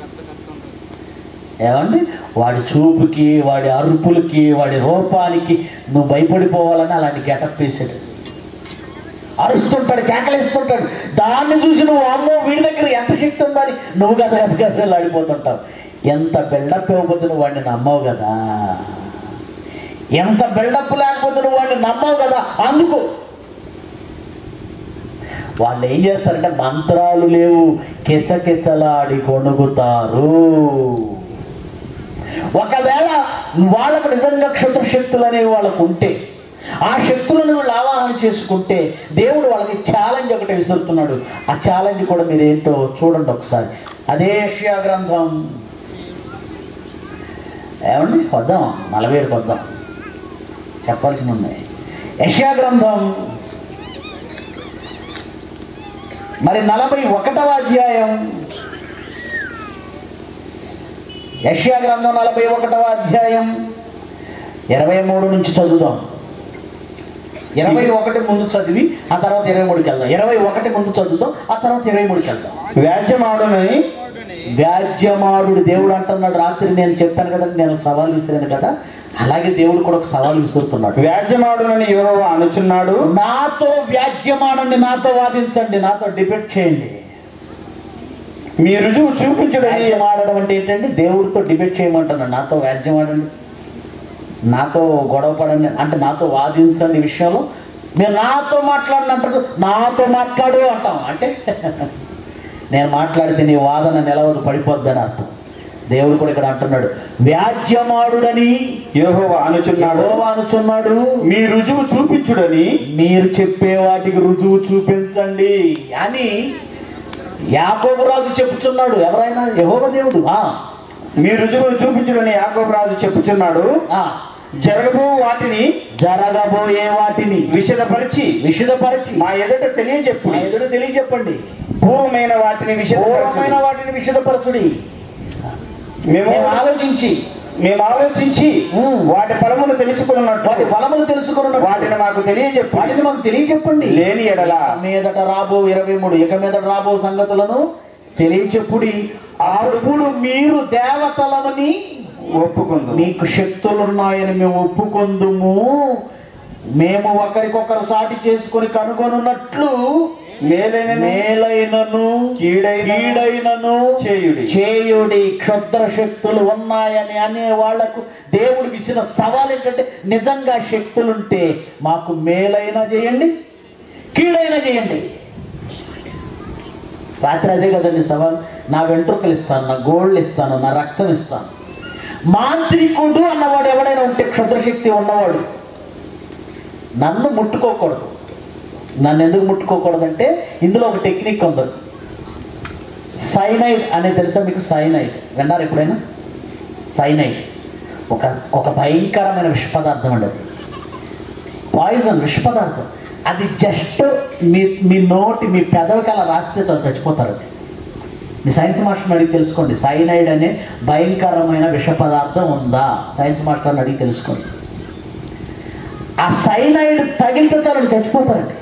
ఏమండి వాడి చూపుకి వాడి అరుపులకి వాడి రూపానికి నువ్వు భయపడిపోవాలని అలాంటి గెటప్ వేసాడు అరుస్తుంటాడు కేకలిస్తుంటాడు దాన్ని చూసి నువ్వు అమ్మో వీడి దగ్గర ఎంత శక్తి ఉందని నువ్వు గత గత గతలాడిపోతుంటావు ఎంత బిల్డప్ ఇవ్వకపోతే నువ్వు వాడిని నమ్మవు కదా ఎంత బిల్డప్ లేకపోతే నువ్వు వాడిని నమ్మవు కదా అందుకు వాళ్ళు ఏం చేస్తారంటే మంత్రాలు లేవు కిచకిచలాడి కొనుగుతారు ఒకవేళ వాళ్ళకు నిజంగా క్షుద్ర శక్తులు అనేవి వాళ్ళకు ఉంటే ఆ శక్తులను వీళ్ళు ఆవాహన చేసుకుంటే దేవుడు వాళ్ళకి ఛాలెంజ్ ఒకటి విసురుతున్నాడు ఆ ఛాలెంజ్ కూడా మీరు ఏంటో చూడండి ఒకసారి అదే ఏషియా గ్రంథం ఏమండి వద్దాం నలభై ఏడుకి వద్దాం చెప్పాల్సి ఉన్నాయి యష్యా గ్రంథం మరి నలభై ఒకటవ అధ్యాయం యష్యా గ్రంథం నలభై ఒకటవ అధ్యాయం ఇరవై మూడు నుంచి చదువుదాం ఇరవై ఒకటి ముందు చదివి ఆ తర్వాత ఇరవై మూడుకి వెళ్దాం ఇరవై ఒకటి ముందు చదువుతాం ఆ తర్వాత ఇరవై మూడుకి వెళ్దాం వ్యాజ్యమాడునని వ్యాజ్యమాడు దేవుడు అంటున్నాడు రాత్రి నేను చెప్పాను కదా నేను ఒక సవాల్ విసిరాను కదా అలాగే దేవుడు కూడా ఒక సవాల్ విసురుతున్నాడు వ్యాజ్యమాడునని యెహోవా అనుచున్నాడు నాతో వ్యాజ్యమాడండి నాతో వాదించండి నాతో డిబేట్ చేయండి మీ రుజువు చూపించుడని వ్యాజ్యమాడడం అంటే ఏంటంటే దేవుడితో డిబేట్ చేయమంటున్నాడు నాతో వ్యాజ్యమాడండి నాతో గొడవ పడండి అంటే నాతో వాదించండి ఈ విషయంలో మీరు నాతో మాట్లాడండి అంటారు నాతో మాట్లాడు అంటాం అంటే నేను మాట్లాడితే నీ వాదన నిలవదు పడిపోద్దని అర్థం దేవుడు కూడా ఇక్కడ అంటున్నాడు వ్యాజ్యమాడుడని యెహోవా అనుచున్నాడు యెహోవా అనుచున్నాడు మీ రుజువు చూపించుడని మీరు చెప్పే వాటికి రుజువు చూపించండి అని యాకోబు రాజు చెప్పుచున్నాడు ఎవరైనా యహోవ దేవుడు ఆ, మీ రుజువు చూపించుడని యాకోబు రాజు చెప్పుచున్నాడు ఆ, జరగబో వాటిని జరగబోయే వాటిని విషదపరిచి విషదపరిచి మా ఎదుట తెలియజెప్పు మా ఎదురు తెలియజెప్పండి పూర్వమైన వాటిని పూర్వమైన విషదపరచుడి వాటిని విషదపరచుడి మేము మేము ఆలోచించి మేము ఆలోచించి ఉమ్. వాటి ఫలమును తెలుసుకున్నట్టు వాటి ఫలములు తెలుసుకున్న వాటిని మాకు తెలియజెప్పు వాటిని మాకు తెలియజెప్పండి లేని ఎడల ఇక మీదట రాబో ఇరవై మూడు ఇక మీదట రాబో సంగతులను తెలియచెప్పుడి అప్పుడు మీరు దేవతలమని ఒప్పుకుందు మీకు శక్తులున్నాయని మేము ఒప్పుకొందుము మేము ఒకరికొకరు సాటి చేసుకొని కనుగొనున్నట్లు మేలైన మేలైనను కీడైనను కీడైనను చేయుడి. చేయుడి క్షుద్ర శక్తులు ఉన్నాయని అనే వాళ్లకు దేవుడు విసిన సవాల్ ఏంటంటే నిజంగా శక్తులుంటే మాకు మేలైనా చేయండి కీడైనా చేయండి రాత్రి అదే కదండి సవాల్ నా వెంట్రుకలు ఇస్తాను నా గోళ్ళు ఇస్తాను నా రక్తం ఇస్తాను మాంత్రికుడు అన్నవాడు ఎవడైనా ఉంటే క్షుద్రశక్తి ఉన్నవాడు నన్ను ముట్టుకోకూడదు నన్ను ఎందుకు ముట్టుకోకూడదంటే ఇందులో ఒక టెక్నిక్ ఉంది సైనైడ్ అనేది తెలుసా మీకు సైనైడ్ విన్నారు ఎప్పుడైనా సైనైడ్ ఒక ఒక భయంకరమైన విష పదార్థం అండి అది పాయిజన్ విష పదార్థం అది జస్ట్ మీ మీ నోటి మీ పెదవికి అలా రాస్తే చాలు చచ్చిపోతారు మీ సైన్స్ మాస్టర్ని అడిగి తెలుసుకోండి సైనైడ్ అనే భయంకరమైన విష పదార్థం ఉందా సైన్స్ మాస్టర్ని అడిగి తెలుసుకోండి ఆ సైనైడ్ తగిలితే చాలు చచ్చిపోతారండి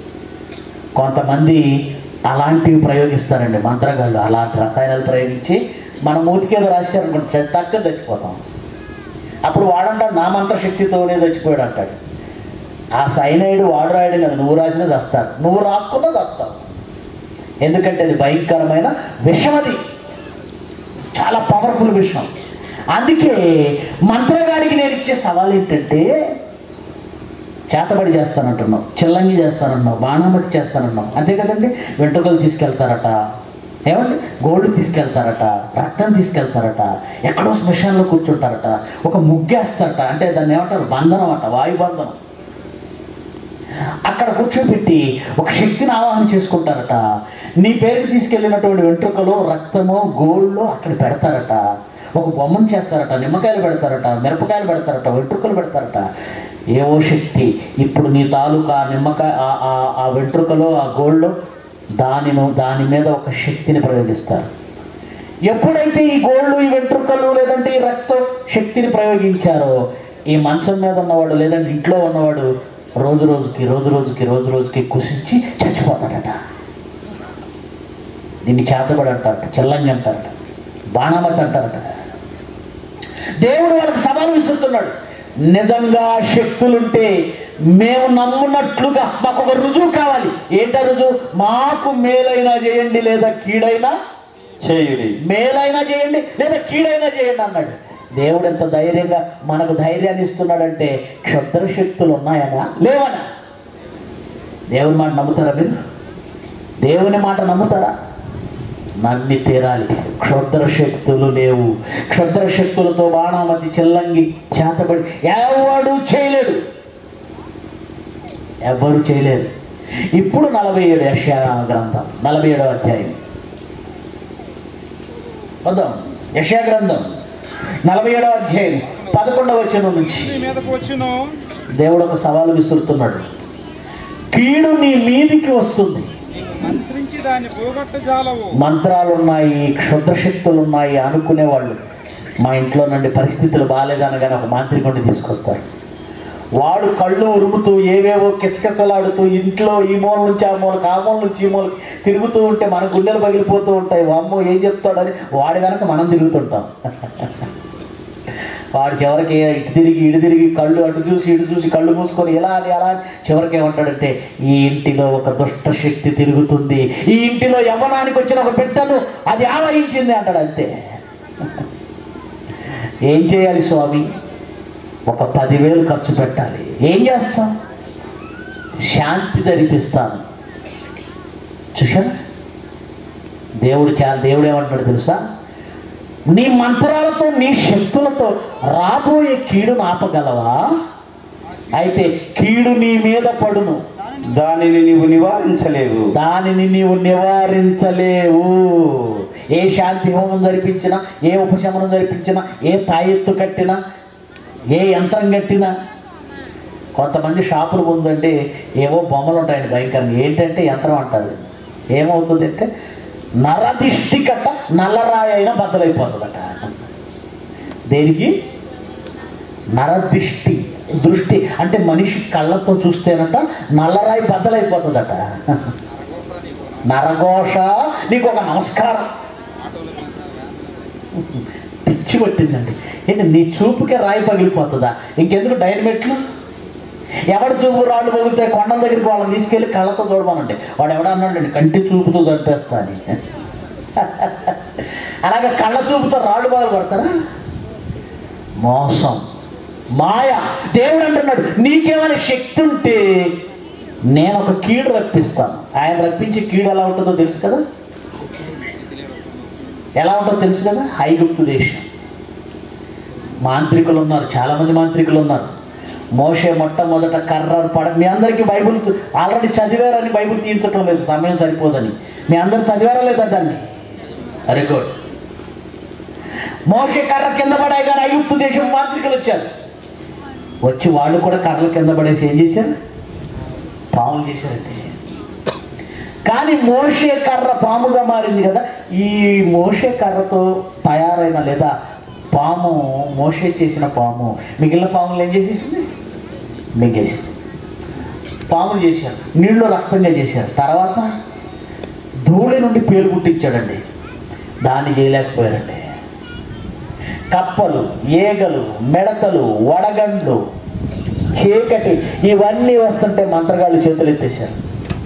కొంతమంది అలాంటివి ప్రయోగిస్తారండి మంత్రగాళ్ళు అలాంటి రసాయనాలు ప్రయోగించి మన మూతికేదో రాశారనుకుంటే తక్కువ చచ్చిపోతాం అప్పుడు వాడంటాడు నా మంత్రశక్తితోనే చచ్చిపోయాడు అంటాడు ఆ సైనైడ్ వాడు రాయడం కదా నువ్వు రాసినా చస్తారు నువ్వు రాసుకున్నా చస్తావు ఎందుకంటే అది భయంకరమైన విషం అది చాలా పవర్ఫుల్ విషయం అందుకే మంత్రగాడికి నేను ఇచ్చే సవాల్ ఏంటంటే చేతబడి చేస్తానంటున్నావు చిల్లంగి చేస్తానన్నావు బాణామతి చేస్తానన్నావు అంతే కదండి వెంట్రుకలు తీసుకెళ్తారట ఏమండి గోల్డ్ తీసుకెళ్తారట రక్తం తీసుకెళ్తారట ఎక్కడో శ్మశానంలో కూర్చుంటారట ఒక ముగ్గేస్తారట అంటే దాన్ని ఏమంటారు బంధనం అట వాయుబంధనం అక్కడ కూర్చోబెట్టి ఒక శక్తిని ఆవాహన చేసుకుంటారట నీ పేరుకి తీసుకెళ్ళినటువంటి వెంట్రుకలు రక్తము గోళ్ళు అక్కడ పెడతారట ఒక బొమ్మను చేస్తారట నిమ్మకాయలు పెడతారట మిరపకాయలు పెడతారట వెంట్రుకలు పెడతారట ఏవో శక్తి ఇప్పుడు నీ తాలూకా నిమ్మకాయ ఆ- ఆ- ఆ వెంట్రుకలో ఆ గోళ్ళు దానిను దాని మీద ఒక శక్తిని ప్రయోగిస్తారు ఎప్పుడైతే ఈ గోళ్ళు ఈ వెంట్రుకలు లేదంటే ఈ రక్తం శక్తిని ప్రయోగించారో ఈ మంచం మీద ఉన్నవాడు లేదంటే ఇంట్లో ఉన్నవాడు రోజు రోజుకి రోజు రోజుకి రోజు రోజుకి కుసించి చచ్చిపోతాడట దీన్ని చేతబడి అంటారట చెల్లంగి అంటారట బాణామతి అంటారట దేవుడు వాళ్ళకి సవాలు విసురుతున్నాడు నిజంగా శక్తులుంటే మేము నమ్మున్నట్లుగా మాకు ఒక రుజువు కావాలి ఏంటా రుజువు మాకు మేలైనా చేయండి లేదా కీడైనా చేయుడి మేలైనా చేయండి లేదా కీడైనా చేయండి అన్నాడు దేవుడు ఎంత ధైర్యంగా మనకు ధైర్యాన్ని ఇస్తున్నాడంటే క్షుద్ర శక్తులు ఉన్నాయనా లేవనా దేవుని మాట నమ్ముతారా మీరు దేవుని మాట నమ్ముతారా నమ్మి తీరాలి క్షుద్ర శక్తులు లేవు క్షుద్ర శక్తులతో బాణామతి చెల్లంగి చేతబడి ఎవడు చేయలేడు ఎవ్వరు చేయలేరు ఇప్పుడు నలభై ఏడు యశా గ్రంథం నలభై ఏడవ అధ్యాయం వద్దాం యశా గ్రంథం నలభై ఏడవ అధ్యాయం పదకొండవ వచనం నుంచి నీ మీదకు వచ్చును దేవుడు ఒక సవాలు విసురుతున్నాడు కీడు నీ మీదికి వస్తుంది మంత్రించి దాన్ని పోగొట్ట జాలవు మంత్రాలు ఉన్నాయి క్షుద్ర శక్తులు ఉన్నాయి అనుకునేవాళ్ళు మా ఇంట్లో నుండి పరిస్థితులు బాగాలేదనగానే ఒక మాంత్రికుడిని తీసుకొస్తారు వాడు కళ్ళు ఉరుముతూ ఏవేవో కిచకిచలాడుతూ ఇంట్లో ఈ మూల నుంచి ఆ మూలకి ఆ మూల నుంచి ఈ మూలకి తిరుగుతూ ఉంటే మన గుండెలు పగిలిపోతూ ఉంటాయి వామ్మో ఏం చెప్తాడని వాడి కనుక మనం తిరుగుతుంటాం వాడు చివరికి ఇటు తిరిగి ఇటు తిరిగి కళ్ళు అటు చూసి ఇటు చూసి కళ్ళు మూసుకొని ఇలా అని అలా అని చివరికి ఏమంటాడంటే ఈ ఇంటిలో ఒక దుష్ట శక్తి తిరుగుతుంది ఈ ఇంటిలో యవ్వనానికి వచ్చిన ఒక బిడ్డను అది ఆవహించింది అంటాడు అంతే ఏం చేయాలి స్వామి ఒక పదివేలు ఖర్చు పెట్టాలి ఏం చేస్తాం శాంతి ధరిపిస్తాను చూశారా దేవుడు చాలా దేవుడు ఏమంటాడు తెలుసా నీ మంత్రాలతో నీ శక్తులతో రాబోయే కీడును ఆపగలవా అయితే కీడు నీ మీద పడును దానిని నీవు నివారించలేవు దానిని నీవు నివారించలేవు ఏ శాంతి హోమం జరిపించినా ఏ ఉపశమనం జరిపించినా ఏ తాయెత్తు కట్టినా ఏ యంత్రం కట్టినా కొంతమంది షాపులు ముందంటే ఏవో బొమ్మలు ఉంటాయండి భయంకరంగా ఏంటంటే యంత్రం అంటారు ఏమవుతుంది అంటే నరదిష్టి కట్ట నల్లరాయి అయినా బద్దలైపోతుందట దేనికి నరదిష్టి దృష్టి అంటే మనిషి కళ్ళతో చూస్తేనట నల్లరాయి బద్దలైపోతుందట నరఘోష నీకు ఒక నమస్కారం పిచ్చి పట్టిందండి ఏంటి నీ చూపుకే రాయి పగిలిపోతుందా ఇంకెందుకు డైనమెట్లు ఎవడి చూపు రాళ్ళు పగిలితే కొండల దగ్గరికి వాళ్ళని తీసుకెళ్ళి కళ్ళతో చూడమనండి వాడు ఎవడ అన్నాడండి కంటి చూపుతో చంపేస్తా అని అలాగే కళ్ళ చూపుతో రాళ్ళు పగలు కొడతారా మోసం మాయ దేవుడు అంటున్నాడు నీకేమైనా శక్తి ఉంటే నేను ఒక కీడు రప్పిస్తాను ఆయన రప్పించే కీడు ఎలా ఉంటుందో తెలుసు కదా ఎలా ఉంటుందో తెలుసు కదా ఐగుప్తు దేశం మాంత్రికులు ఉన్నారు చాలామంది మాంత్రికులు ఉన్నారు మోషే మొట్టమొదట కర్ర పడ మీ అందరికీ బైబుల్ ఆల్రెడీ చదివారని బైబుల్ తీయించటం లేదు సమయం సరిపోదని మీ అందరు చదివారా లేదా దాన్ని వెరీ గుడ్ మోషే కర్ర కింద పడాయి కానీ ఐగుప్తు దేశం మాంత్రికులు వచ్చారు వచ్చి వాళ్ళు కూడా కర్రలు కింద పడేసి ఏం చేశారు పాములు చేశారంటే కానీ మోషే కర్ర పాముగా మారింది కదా ఈ మోషే కర్రతో తయారైన లేదా పాము మోషే చేసిన పాము మిగిలిన పాములు ఏం చేసేసింది మింగేసింది పాములు చేశారు నీళ్లు రక్తంగా చేశారు తర్వాత ధూళి నుండి పేరు పుట్టించాడండి దాన్ని చేయలేకపోయారండి కప్పలు ఏగలు మెడతలు వడగండ్లు చీకటి ఇవన్నీ వస్తుంటే మంత్రగాళ్ళు చేతులు ఎత్తేశారు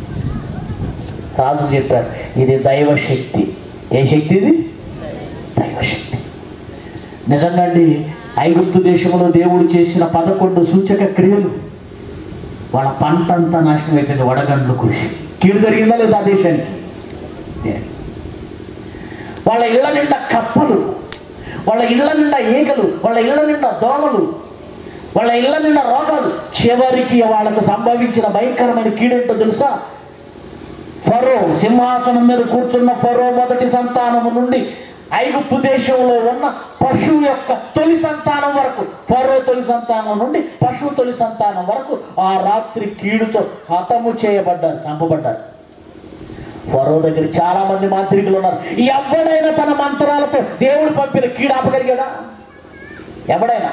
రాజు చెప్పారు ఇది దైవశక్తి ఏ శక్తి ఇది దైవశక్తి నిజంగా అండి ఐగుప్తు దేశంలో దేవుడు చేసిన పదకొండు సూచక క్రియలు వాళ్ళ పంట అంతా నాశనం అయిపోయింది వడగండ్లు కురిసి కీడు జరిగిందా లేదా ఆ దేశానికి జరిగింది. వాళ్ళ ఇళ్ళ నిండా కప్పలు వాళ్ళ ఇళ్ళ నిండా ఈగలు వాళ్ళ ఇళ్ళ నిండా దోమలు వాళ్ళ ఇళ్ళ నిండా రోగాలు చివరికి వాళ్ళకు సంభవించిన భయంకరమైన కీడేంటో తెలుసా ఫరో సింహాసనం మీద కూర్చున్న ఫరో మొదటి సంతానము నుండి ఐగుప్తు దేశంలో ఉన్న పశువు యొక్క తొలి సంతానం వరకు ఫరో తొలి సంతానం నుండి పశువు తొలి సంతానం వరకు ఆ రాత్రి కీడుతో హతము చేయబడ్డారు చంపబడ్డారు ఫరో దగ్గర చాలా మంది మాంత్రికులు ఉన్నారు ఎవడైనా తన మంత్రాలతో దేవుడు పంపిన కీడు ఆపగలిగాడా ఎవడైనా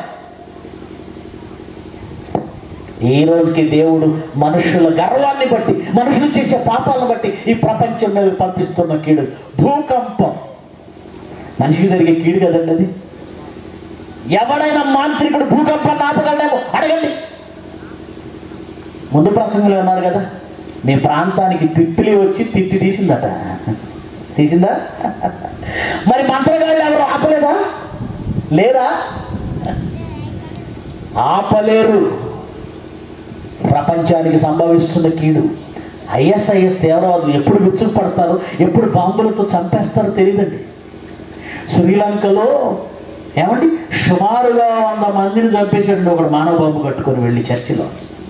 ఈ రోజుకి దేవుడు మనుషుల గర్వాన్ని బట్టి మనుషులు చేసే పాపాలను బట్టి ఈ ప్రపంచం మీద పంపిస్తున్న కీడు భూకంపం మనిషికి జరిగే కీడు కదండి అది ఎవడైనా మాంత్రికుడు భూకంపాన్ని ఆపగలడేమో అడగండి ముందు ప్రసంగంలో ఉన్నారు కదా మీ ప్రాంతానికి తిత్తిలి వచ్చి తిత్తి తీసిందట తీసిందా మరి మంత్రగాళ్ళు ఎవరు ఆపలేదా లేదా ఆపలేరు ప్రపంచానికి సంభవిస్తున్న కీడు ఐఎస్ఐఎస్ తీవ్రవాదులు ఎప్పుడు విచ్చుకు పడతారు ఎప్పుడు బాంబులతో చంపేస్తారో తెలియదండి శ్రీలంకలో ఏమండి సుమారుగా వంద మందిని చంపేశాడు ఒకడు మానవ బాంబు కట్టుకొని వెళ్ళి చర్చిలో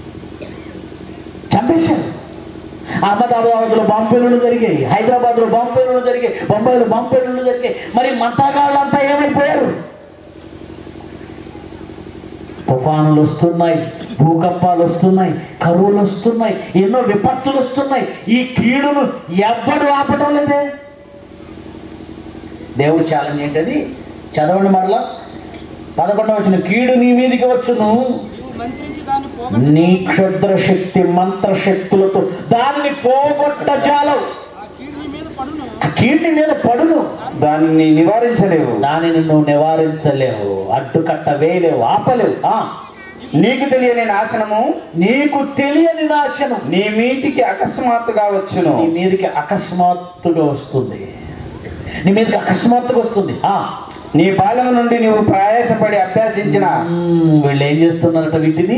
చంపేశారు అహ్మదాబాద్లో బాంబు పేలుళ్ళు జరిగాయి హైదరాబాద్లో బాంబు పేలుళ్ళు జరిగాయి బొంబాయిలో బాంబు పేలుళ్ళు జరిగాయి మరి మంటగాళ్ళంతా ఏమైపోయారు తుఫానులు వస్తున్నాయి భూకంపాలు వస్తున్నాయి కరువులు వస్తున్నాయి ఎన్నో విపత్తులు వస్తున్నాయి ఈ కీడును ఎవ్వడు ఆపటం లేదే దేవుడు ఛాలెంజ్ ఏంటది చదవండి మరలా పదకొండవ వచ్చిన కీడు నీ మీదికి వచ్చును నీవు మంత్రించి దాన్ని పోగొట్ట నీ క్షుద్ర శక్తి మంత్ర శక్తులతో దాన్ని పోగొట్ట జాలవు ఆ కీడు నీ మీద పడును ఆ కీడుని మీద పడును దాన్ని నివారించలేవు దానిని నువ్వు నివారించలేవు అడ్డుకట్ట వేయలేవు ఆపలేవు ఆ, నీకు తెలియని నాశనము నీకు తెలియని నాశనం నీ మీటికి అకస్మాత్తుగా వచ్చును నీ మీదకి అకస్మాత్తుగా వస్తుంది నీ మీదకి అకస్మాత్తుగా వస్తుంది ఆ, నీ బాల్యం నుండి నీవు ప్రయాసపడి అభ్యాసించిన మ్మ్, వీళ్ళు ఏం చేస్తున్నారట వీటిని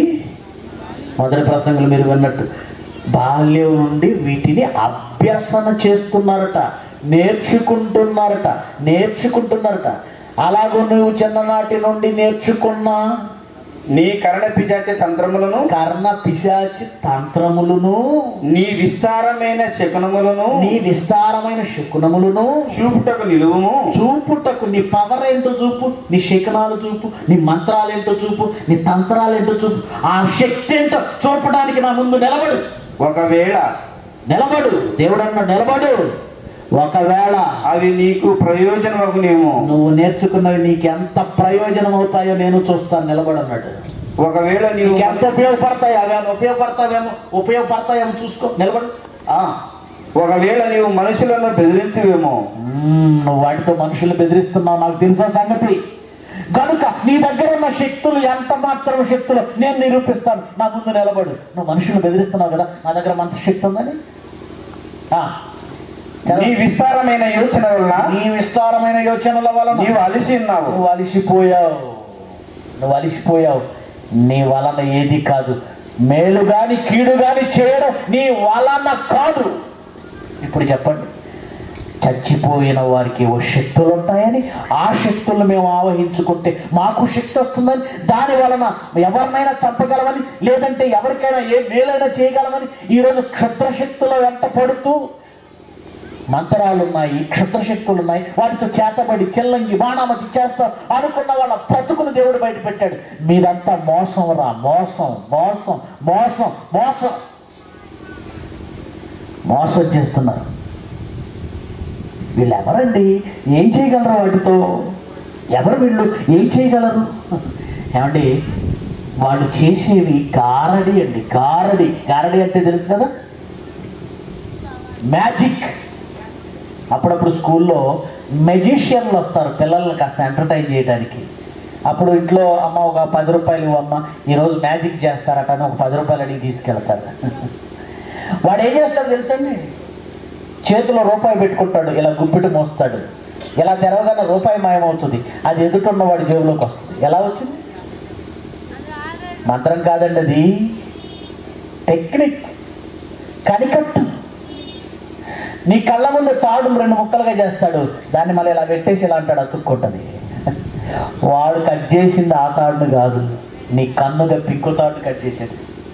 మొదటి ప్రసంగులు మీరు విన్నట్టు బాల్యం నుండి వీటిని అభ్యసన చేస్తున్నారట నేర్చుకుంటున్నారట నేర్చుకుంటున్నారట అలాగూ నువ్వు చిన్ననాటి నుండి నేర్చుకున్న నీ కరణ పిజాచే తంత్రములను కర్ణ పిశాచి తంత్రములను నీ విస్తారమైన శకునములను నీ విస్తారమైన శకునములను చూపుటకు నిలువుము చూపుటకు నీ పవర్ ఏంటో చూపు నీ శకనాలు చూపు నీ మంత్రాలు ఏంటో చూపు నీ తంత్రాలు ఏంటో చూపు ఆ శక్తి ఏంటో చూపడానికి నా ముందు నిలబడు ఒకవేళ నిలబడు దేవుడన్న నిలబడు ఒకవేళ అవి నీకు ప్రయోజనమగునేమో నువ్వు నేర్చుకున్నవి నీకు ఎంత ప్రయోజనం అవుతాయో నేను చూస్తాను నిలబడన్నాడు ఒకవేళ నీవు నీకు ఎంత ఉపయోగపడతాయి అవేమో ఉపయోగపడతావేమో ఉపయోగపడతాయేమో చూసుకో నిలబడు ఆ. ఒకవేళ నీవు మనుషులను బెదిరింతువేమో మ్మ్, నువ్వు వాటితో మనుషులు బెదిరిస్తున్నావు నాకు తెలిసిన సంగతి కనుక నీ దగ్గర ఉన్న శక్తులు ఎంత మాత్రం శక్తులు నేను నిరూపిస్తాను నా ముందు నిలబడు నువ్వు మనుషులు బెదిరిస్తున్నావు కదా నా దగ్గర మంత శక్తి ఉందని ఆ, చదవండి. నీ విస్తారమైన యోచన వలన నీ విస్తారమైన యోచనల వలన నీవు అలసి ఉన్నావు నువ్వు అలిసిపోయావు నువ్వు అలిసిపోయావు నీ వలన ఏది కాదు మేలు గాని కీడు గాని చేయడం నీ వలన కాదు ఇప్పుడు చెప్పండి చచ్చిపోయిన వారికి ఓ శక్తులు ఉంటాయని ఆ శక్తులను మేము ఆవహించుకుంటే మాకు శక్తి వస్తుందని దాని వలన ఎవరినైనా చంపగలమని లేదంటే ఎవరికైనా ఏ మేలైనా చేయగలమని ఈరోజు క్షుద్రశక్తుల వెంట పడుతూ మంత్రాలు ఉన్నాయి క్షుద్రశక్తులు ఉన్నాయి వాటితో చేతబడి చెల్లంగి బాణామతి చేస్తాం అనుకున్న వాళ్ళ బ్రతుకును దేవుడు బయట పెట్టాడు మీదంతా మోసం రా మోసం మోసం మోసం మోసం మోసం చేస్తున్నారు వీళ్ళు ఎవరండి ఏం చేయగలరు వాటితో ఎవరు వీళ్ళు ఏం చేయగలరు ఏమండి వాళ్ళు చేసేవి గారడి అండి గారడి గారడి అంటే తెలుసు కదా మ్యాజిక్ అప్పుడప్పుడు స్కూల్లో మెజిషియన్లు వస్తారు పిల్లల్ని కాస్త ఎంటర్టైన్ చేయడానికి అప్పుడు ఇంట్లో అమ్మ ఒక పది రూపాయలు ఇవ్వమ్మ ఈరోజు మ్యాజిక్ చేస్తారట అని ఒక పది రూపాయలు అడిగి తీసుకెళ్తారు వాడు ఏం చేస్తాడు తెలుసండి చేతిలో రూపాయి పెట్టుకుంటాడు ఇలా గుప్పిటి మోస్తాడు ఇలా తెరవగానే రూపాయి మాయమవుతుంది అది ఎదుటున్న వాడి జేబులోకి వస్తుంది ఎలా వచ్చింది మంత్రం కాదండి అది టెక్నిక్ కనికట్టు నీ కళ్ళ ముందు తాడు రెండు ముక్కలుగా చేస్తాడు దాన్ని మళ్ళీ ఇలా పెట్టేసి ఇలా అంటాడు అతుక్కుంటుంది వాడు కట్ చేసింది ఆ తాడును కాదు నీ కన్నుగా పిక్కు తాడు కట్ చేశాడు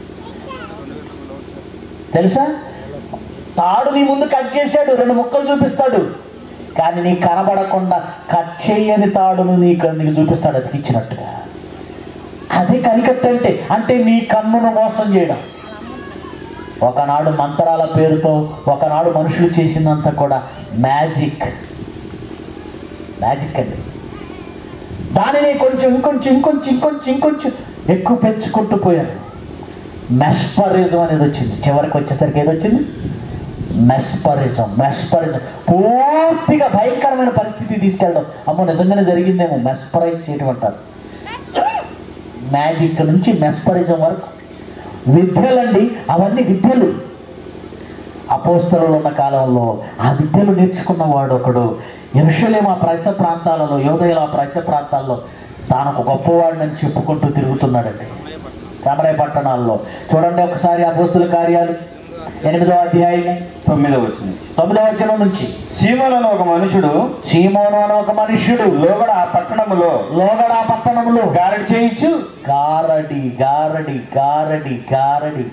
తెలుసా తాడు నీ ముందు కట్ చేశాడు రెండు ముక్కలు చూపిస్తాడు కానీ నీకు కనబడకుండా కట్ చేయని తాడును నీకు నీకు చూపిస్తాడు అతికిచ్చినట్టుగా అది కనికట్టు అంటే అంటే నీ కన్నును మోసం చేయడం ఒకనాడు మంత్రాల పేరుతో ఒకనాడు మనుషులు చేసిందంతా కూడా మ్యాజిక్ మ్యాజిక్ అండి దానిని కొంచెం ఇంకొంచెం ఇంకొంచెం ఇంకొంచెం ఇంకొంచెం ఎక్కువ పెంచుకుంటూ పోయారు మెస్పరిజం అనేది వచ్చింది చివరికి వచ్చేసరికి ఏది వచ్చింది మెస్పరిజం మెస్పరిజం పూర్తిగా భయంకరమైన పరిస్థితి తీసుకెళ్ళడం అమ్మో నిజంగానే జరిగిందేమో మెస్పరైజ్ చేయటం అంటారు మ్యాజిక్ నుంచి మెస్పరిజం వరకు విద్యలండి అవన్నీ విద్యలు అపోస్తలు ఉన్న కాలంలో ఆ విద్యలు నేర్చుకున్నవాడు ఒకడు ఎరుషలేం ఆ ప్రజ ప్రాంతాలలో యోదయుల ఆ ప్రజ ప్రాంతాల్లో తాను ఒక గొప్పవాడిని చెప్పుకుంటూ తిరుగుతున్నాడండి సమరయ పట్టణాల్లో చూడండి ఒకసారి అపోస్తుల కార్యాలు ఎనిమిదవ అధ్యాయము తొమ్మిదవ వచ్చిన తొమ్మిదవ వచనం నుంచి సీమోనను ఒక మనుషుడు సీమోను అని ఒక మనుష్యుడు లోగడ ఆ పట్టణములో లోగడ పట్టణంలో గారడి చేయించు గారడి గారడి గారడి గారడి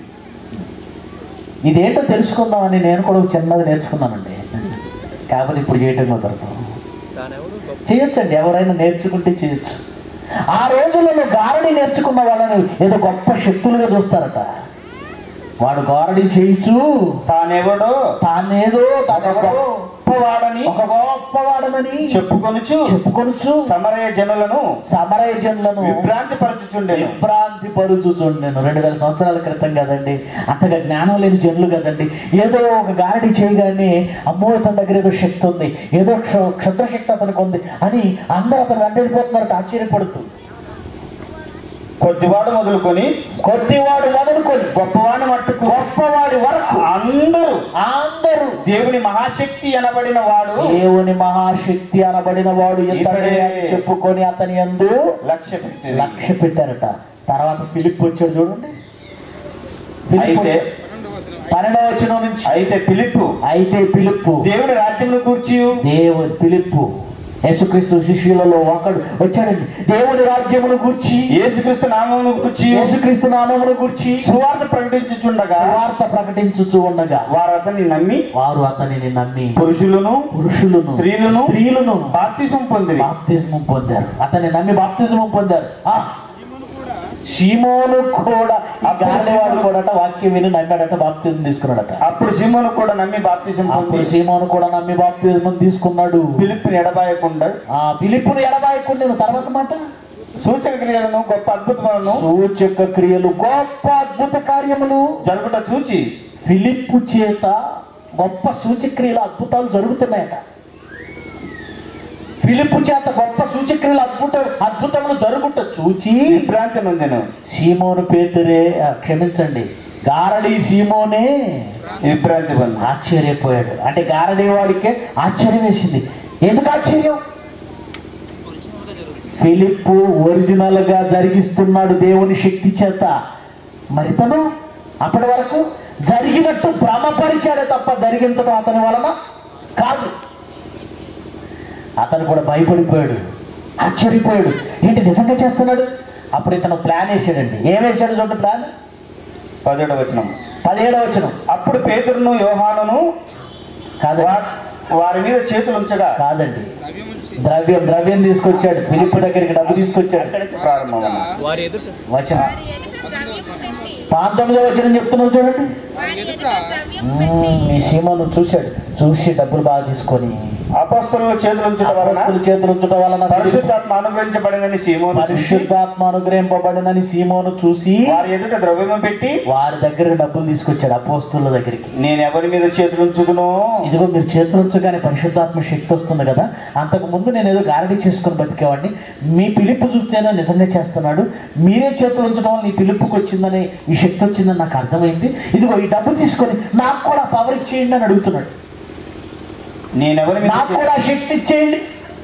ఇదేంటో తెలుసుకుందామని నేను కూడా ఒక చిన్నది నేర్చుకున్నానండి కాకపోతే ఇప్పుడు చేయటం కుదరదు చేయొచ్చండి ఎవరైనా నేర్చుకుంటే చేయొచ్చు ఆ రోజులలో గారడి నేర్చుకున్న వాళ్ళని ఏదో గొప్ప శక్తులుగా చూస్తారట వాడు గారడి చేయొచ్చు తానెవడో తానేదో తానెవడో గొప్పవాడని ఒక గొప్పవాడమని చెప్పుకొనుచు చెప్పుకొనుచు సమరయ జనులను సమరయ జనులను విభ్రాంతి పరచుచుండెను విభ్రాంతి పరుచుచుండెను రెండు వేల సంవత్సరాల క్రితం కదండి అంతగా జ్ఞానం లేని జనులు కదండి ఏదో ఒక గారడి చేయగానే అమ్మో ఇతని దగ్గర ఏదో శక్తి ఉంది ఏదో క్ష- క్షుద్రశక్తి అతనికి ఉంది అని అందరూ అతను వెంటబడిపోతున్నారు ఆశ్చర్యపడుతూ కొద్దివాడు మొదలుకొని కొద్దివాడు మొదలుకొని గొప్పవాని మట్టుకు గొప్పవాడి వరకు అందరూ అందరూ దేవుని మహాశక్తి అనబడిన వాడు దేవుని మహాశక్తి అనబడిన వాడు ఇతడే అని ఇతడే. చెప్పుకొని అతని యందు లక్ష్య పెట్టి లక్ష్య పెట్టారట తర్వాత ఫిలిప్ వచ్చాడు చూడండి ఫిలిప్పు అయితే పన్నెండవ వచనం నుంచి అయితే పిలుపు అయితే పిలుపు దేవుని రాజ్యమును కూర్చి దేవుని పిలుపు యేసుక్రీస్తు శిష్యులలో ఒకడు వచ్చాడండి దేవుని రాజ్యమును గూర్చి యేసుక్రీస్తు నామమును కూర్చి యేసుక్రీస్తు నామమును గూర్చి సువార్త ప్రకటించుచుండగా సువార్త ప్రకటించుచు ఉండగా వారు అతన్ని నమ్మి వారు అతనిని నమ్మి పురుషులను పురుషులను స్త్రీలను స్త్రీలను బాప్తిజం పొందిరి బాప్తిజం పొందారు అతన్ని నమ్మి బాప్తిజం పొందారు ఆ, సీమోను కూడా సీమోను కూడా ఆ గాలివాడు కూడా వాక్యం విని నమ్మాడట బాప్తిజం తీసుకున్నాడట అప్పుడు సీమోను కూడా నమ్మి బాప్తిజం అప్పుడు పొంది సీమోను కూడా నమ్మి బాప్తిజం తీసుకున్నాడు పిలుపుని ఎడబాయకుండా ఆ ఫిలిప్పును ఎడబాయకుండా తర్వాత మాట సూచక క్రియలను గొప్ప అద్భుతములను సూచక క్రియలు గొప్ప అద్భుత కార్యములు జరుగుట చూచి ఫిలిప్పు చేత గొప్ప సూచక్రియలు అద్భుతాలు జరుగుతున్నాయట ఫిలిప్పు చేత గొప్ప సూచక్రియలు అద్భుత అద్భుతములు జరుగుట చూచి విభ్రాంతి నొందెను సీమోను పేతురే ఆ, క్షమించండి గారడి సీమోనే విభ్రాంతి పొంది ఆశ్చర్యపోయాడు అంటే గారడి వాడికే ఆశ్చర్యం వేసింది ఎందుకు ఆశ్చర్యం ఫిలిప్పు ఒరిజినల్ గా జరిగిస్తున్నాడు దేవుని శక్తి చేత మరి తను అప్పటి వరకు జరిగినట్టు భ్రమపరిచాడే తప్ప జరిగించడం అతని వలన కాదు అతను కూడా భయపడిపోయాడు ఆశ్చర్యపోయాడు ఏంటి నిజంగా చేస్తున్నాడు అప్పుడు ఇతను ప్లాన్ వేసాడండి ఏం వేసాడు చూడండి ప్లాన్ పదిహేడు వచనం పదిహేడవ వచ్చిన అప్పుడు పేతురును యోహానును కాదు వా- వారి మీద చేతులు ఉంచగా కాదండి ద్రవ్యం ద్రవ్యం తీసుకొచ్చాడు ఫిలిప్ దగ్గరికి డబ్బు తీసుకొచ్చాడు అక్కడి నుంచి ప్రారంభం వారి ఎదుట వచన వారి ఎదుట ద్రవ్యము పెట్టి పంతొమ్మిదో వచనం చెప్తున్నావు చూడండి వారి ఎదుట ద్రవ్యము మ్మ్, ఈ సీమను చూశాడు చూసి డబ్బులు బాగా తీసుకొని అపస్తులను చేతులు ఉంచడం వలన అపొస్తలుల చేతులు ఉంచడం వలన పరిశుద్ధాత్మ అనుగ్రహించబడినని సీమోను చూసి పరిశుద్ధాత్మ అనుగ్రహింపబడినని సీమోను చూసి వారి ఎదుట ద్రవ్యము పెట్టి వారి దగ్గర డబ్బులు తీసుకొచ్చాడు అపోస్తుల దగ్గరికి నేను ఎవరి మీద చేతులు ఉంచుదునో ఇదిగో మీరు చేతులు ఉంచగానే పరిశుద్ధాత్మ శక్తి వస్తుంది కదా అంతకు ముందు నేను ఏదో గారడీ చేసుకుని బతికేవాడిని మీ పిలుపు చూస్తేనే నిజంగా చేస్తున్నాడు మీరే చేతులు ఉంచడం వల్ల నీ పిలుపుకి వచ్చిందని ఈ శక్తి వచ్చిందని నాకు అర్థమైంది ఇదిగో ఈ డబ్బు తీసుకొని నాకు కూడా పవర్ ఇచ్చేయండి అని అడుగుతున్నాడు నేను ఎవరి మీద నాకు కూడా ఆ శక్తి ఇచ్చేయండి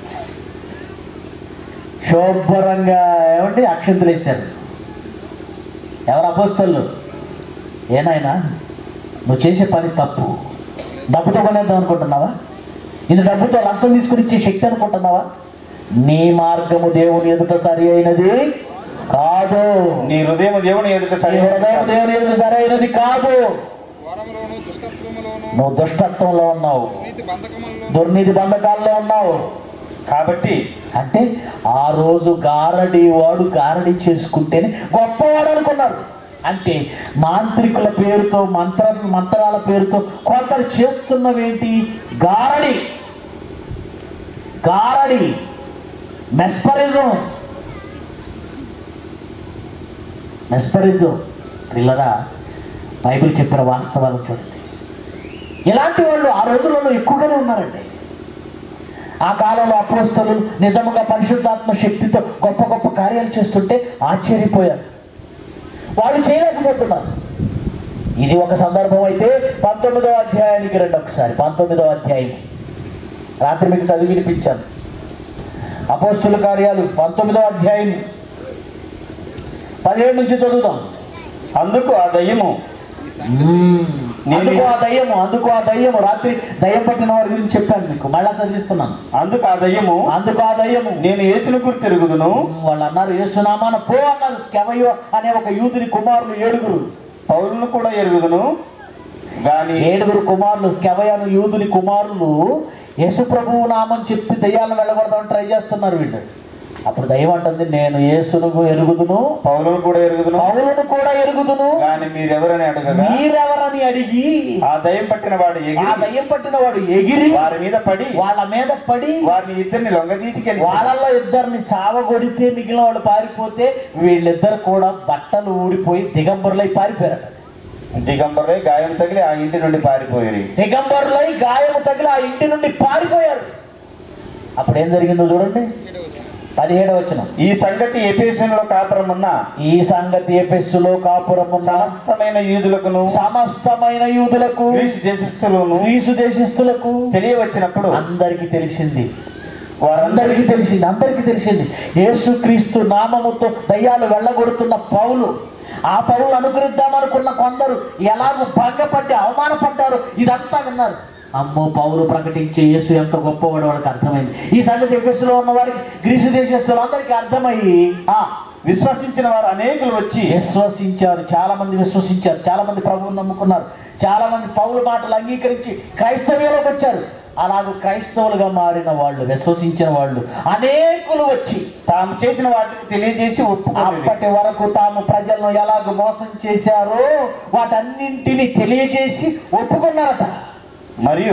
శుభ్రంగా ఏమండి అక్షంతలు వేశారు ఎవరు అపోస్తలు ఏనాయనా నువ్వు చేసే పని తప్పు డబ్బుతో కొనేద్దాం అనుకుంటున్నావా ఇది డబ్బుతో లంచం తీసుకుని ఇచ్చే శక్తి అనుకుంటున్నావా నీ మార్గము దేవుని ఎదుట సరి అయినది కాదు నీ హృదయం దేవుని ఎదుట నీ సరి హృదయం దేవుని ఎదుట సరి అయినది కాదు వరములోను దుష్టత్వములోను నువ్వు దుష్టత్వంలో ఉన్నావు నీతి బంధకములలో దుర్నీతి బంధకాల్లో ఉన్నావు కాబట్టి అంటే ఆ రోజు గారడి వాడు గారడి చేసుకుంటేనే గొప్పవాడు అనుకున్నారు అంటే మాంత్రికుల పేరుతో మంత్ర మంత్రాల పేరుతో కొందరు చేస్తున్నవేంటి గారడి గారడి మెస్పరిజం మెస్పరిజం పిల్లరా బైబిల్ చెప్పిన వాస్తవాలు చూడండి ఇలాంటి వాళ్ళు ఆ రోజులలో ఎక్కువగానే ఉన్నారండి ఆ కాలంలో అపోస్తలు నిజముగా పరిశుద్ధాత్మ శక్తితో గొప్ప గొప్ప కార్యాలు చేస్తుంటే ఆశ్చర్యపోయారు వాళ్ళు చేయలేకపోతున్నారు ఇది ఒక సందర్భం అయితే పంతొమ్మిదవ అధ్యాయానికి రండి ఒకసారి పంతొమ్మిదవ అధ్యాయం రాత్రి మీకు చదివి వినిపించాను అపోస్తుల కార్యాలు పంతొమ్మిదో అధ్యాయం పదిహేడు నుంచి చదువుతాం అందుకు ఆ దయ్యము అందుకు ఆ దయ్యము అందుకు ఆ దయ్యము రాత్రి దయ్యం పట్టిన వారి గురించి చెప్పాను మీకు మళ్ళా చదివిస్తున్నాను అందుకు ఆ దయ్యము అందుకు ఆ దయ్యము నేను యేసును గురి తిరుగుదును వాళ్ళు అన్నారు ఏసునామాన పో అన్నారు స్కెవయో అనే ఒక యూదుని కుమారులు ఏడుగురు పౌరులను కూడా ఎరుగుదును గాని ఏడుగురు కుమారులు స్కెవయాను యూదుని కుమారులు యేసు ప్రభువు నామం చెప్పి దయ్యాలను వెళ్ళగొడదామని ట్రై చేస్తున్నారు వీళ్ళు అప్పుడు దయ్యం అంటుంది నేను యేసును ఎరుగుదును పౌరులను కూడా ఎరుగుదును పౌలను కూడా ఎరుగుదును గాని మీరెవరని అడగగా మీరెవరని అడిగి ఆ దయ్యం పట్టిన వాడు ఆ ఎగిరి దయ్యం పట్టిన వాడు ఎగిరి వారి మీద పడి వాళ్ళ మీద పడి వారిని ఇద్దరిని లొంగ తీసుకెళ్ళి వాళ్ళల్లో ఇద్దరిని చావగొడితే మిగిలిన వాళ్ళు పారిపోతే వీళ్ళిద్దరు కూడా బట్టలు ఊడిపోయి దిగంబరులై పారిపోయారట దిగంబరే గాయం తగిలి ఆ ఇంటి నుండి పారిపోయి దిగంబరులై గాయము తగిలి ఆ ఇంటి నుండి పారిపోయారు అప్పుడు ఏం జరిగిందో చూడండి పదిహేడు వచ్చిన ఈ సంగతి ఎపేసంలో కాపురమున్న ఈ సంగతి ఎఫెస్సులో కాపురము సమస్తమైన యూదులకును సమస్తమైన యూదులకు గ్రీసు దేశస్థులను గ్రీసు దేశస్థులకు తెలియవచ్చినప్పుడు అందరికీ తెలిసింది వారందరికీ తెలిసింది అందరికీ తెలిసింది యేసుక్రీస్తు నామముతో దయ్యాలు వెళ్ళగొడుతున్న పౌలు ఆ పౌలు అనుగ్రహిద్దామనుకున్న కొందరు ఎలాగో భంగపడి అవమానపడ్డారు ఇదంతా విన్నారు అమ్మో పౌలు ప్రకటించే యేసు ఎంత గొప్పవాడు వాళ్ళకి అర్థమైంది ఈ సంగతి ఎఫెస్సులో ఉన్న వారికి గ్రీసు దేశస్తులు అందరికీ అర్థమయ్యి ఆ విశ్వసించిన వారు అనేకులు వచ్చి విశ్వసించారు చాలా మంది విశ్వసించారు చాలా మంది ప్రభువుని నమ్ముకున్నారు చాలా మంది పౌలు మాటలు అంగీకరించి క్రైస్తవ్యంలోకి వచ్చారు అలాగ క్రైస్తవులుగా మారిన వాళ్ళు విశ్వసించిన వాళ్ళు అనేకులు వచ్చి తాము చేసిన వాటిని తెలియజేసి ఒప్పుకోలేదు అప్పటి వరకు తాము ప్రజలను ఎలాగ మోసం చేశారో వాటన్నింటినీ తెలియజేసి ఒప్పుకున్నారట మరియు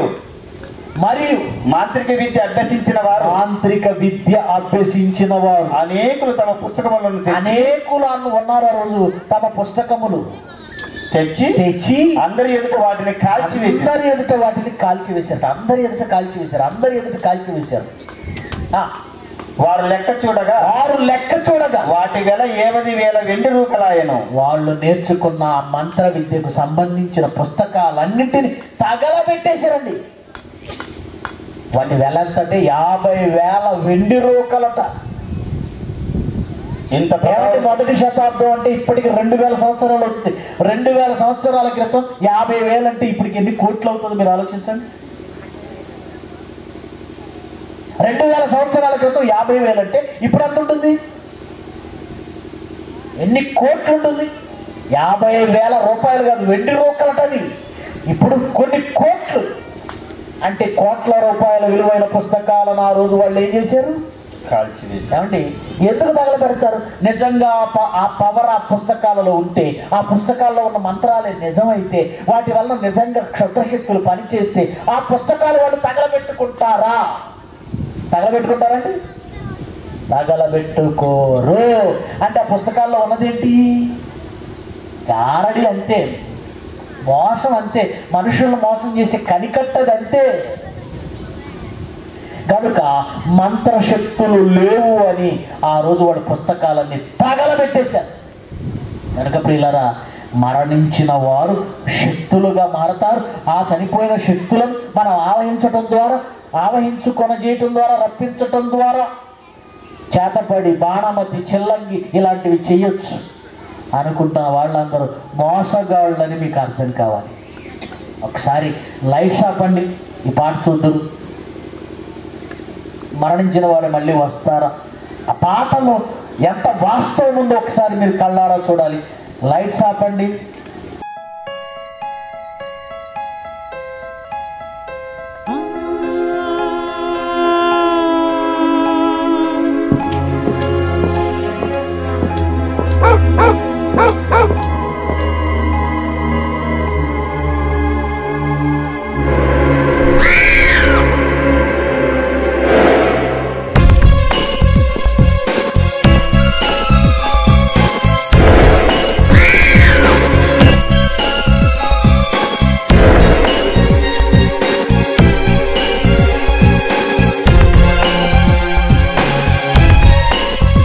మరియు మాంత్రిక విద్య అభ్యసించిన వారు తాంత్రిక విద్య అభ్యసించిన వారు అనేకులు తమ పుస్తకములను తెచ్చి- అనేకులు అన్న ఉన్నారు ఆ రోజు తమ పుస్తకములు తెచ్చి తెచ్చి అందరి ఎదుట వాటిని కాల్చివేసి అందరి ఎదుట వాటిని కాల్చివేశారు అందరి ఎదుట కాల్చివేశారు అందరి ఎదుట కాల్చివేశారు ఆ, వారు లెక్క చూడగా వారు లెక్క చూడగా వాటి గల ఏవది వేల వెండి రూకలాయను వాళ్ళు నేర్చుకున్న ఆ మంత్ర విద్యకు సంబంధించిన పుస్తకాలన్నింటినీ తగలబెట్టేశారండి వాటి వెల ఎంత అంటే యాభై వేల వెండి రూకలట ఇంత ఏమంటే ప్రభావం మొదటి శతాబ్దం అంటే ఇప్పటికి రెండు వేల సంవత్సరాలు అవుతుంది రెండు వేల సంవత్సరాల క్రితం యాభై వేలు అంటే ఇప్పటికి ఎన్ని కోట్లు అవుతుంది మీరు ఆలోచించండి రెండు వేల సంవత్సరాల క్రితం యాభై వేలు అంటే ఇప్పుడు ఎంత ఉంటుంది ఎన్ని కోట్లు ఉంటుంది యాభై వేల రూపాయలు కాదు వెండి రూపాయలటది ఇప్పుడు కొన్ని కోట్లు అంటే కోట్ల రూపాయల విలువైన పుస్తకాలను ఆ రోజు వాళ్ళు ఏం చేశారు కాల్చివేసి ఏమండి ఎందుకు తగలబెడతారు నిజంగా ఆ ప- ఆ పవర్ ఆ పుస్తకాలలో ఉంటే ఆ పుస్తకాల్లో ఉన్న మంత్రాలే నిజమైతే వాటి వల్ల నిజంగా క్షుద్రశక్తులు పనిచేస్తే ఆ పుస్తకాలు వాళ్ళు తగలబెట్టుకుంటారా తగలబెట్టుకుంటారండి తగలబెట్టుకోరు అంటే ఆ పుస్తకాల్లో ఉన్నదేంటి గారడి అంతే మోసం అంతే మనుషులను మోసం చేసే కనికట్టది అంతే కనుక మంత్రశక్తులు లేవు అని ఆ రోజు వాడి పుస్తకాలన్నీ తగలబెట్టేశారు కనుక ప్రియులరా మరణించిన వారు శక్తులుగా మారతారు ఆ చనిపోయిన శక్తులను మనం ఆవహించటం ద్వారా ఆవహించుకొన చేయటం ద్వారా రప్పించటం ద్వారా చేతపడి బాణమతి చిల్లంగి ఇలాంటివి చేయొచ్చు అనుకుంటున్న వాళ్ళందరూ మోసగాళ్ళని మీకు అర్థం కావాలి ఒకసారి లైట్స్ ఆపండి ఈ పాట చూద్దరు మరణించిన వారు మళ్ళీ వస్తారా ఆ పాటలో ఎంత వాస్తవం ఉందో ఒకసారి మీరు కళ్ళారా చూడాలి లైట్స్ ఆపండి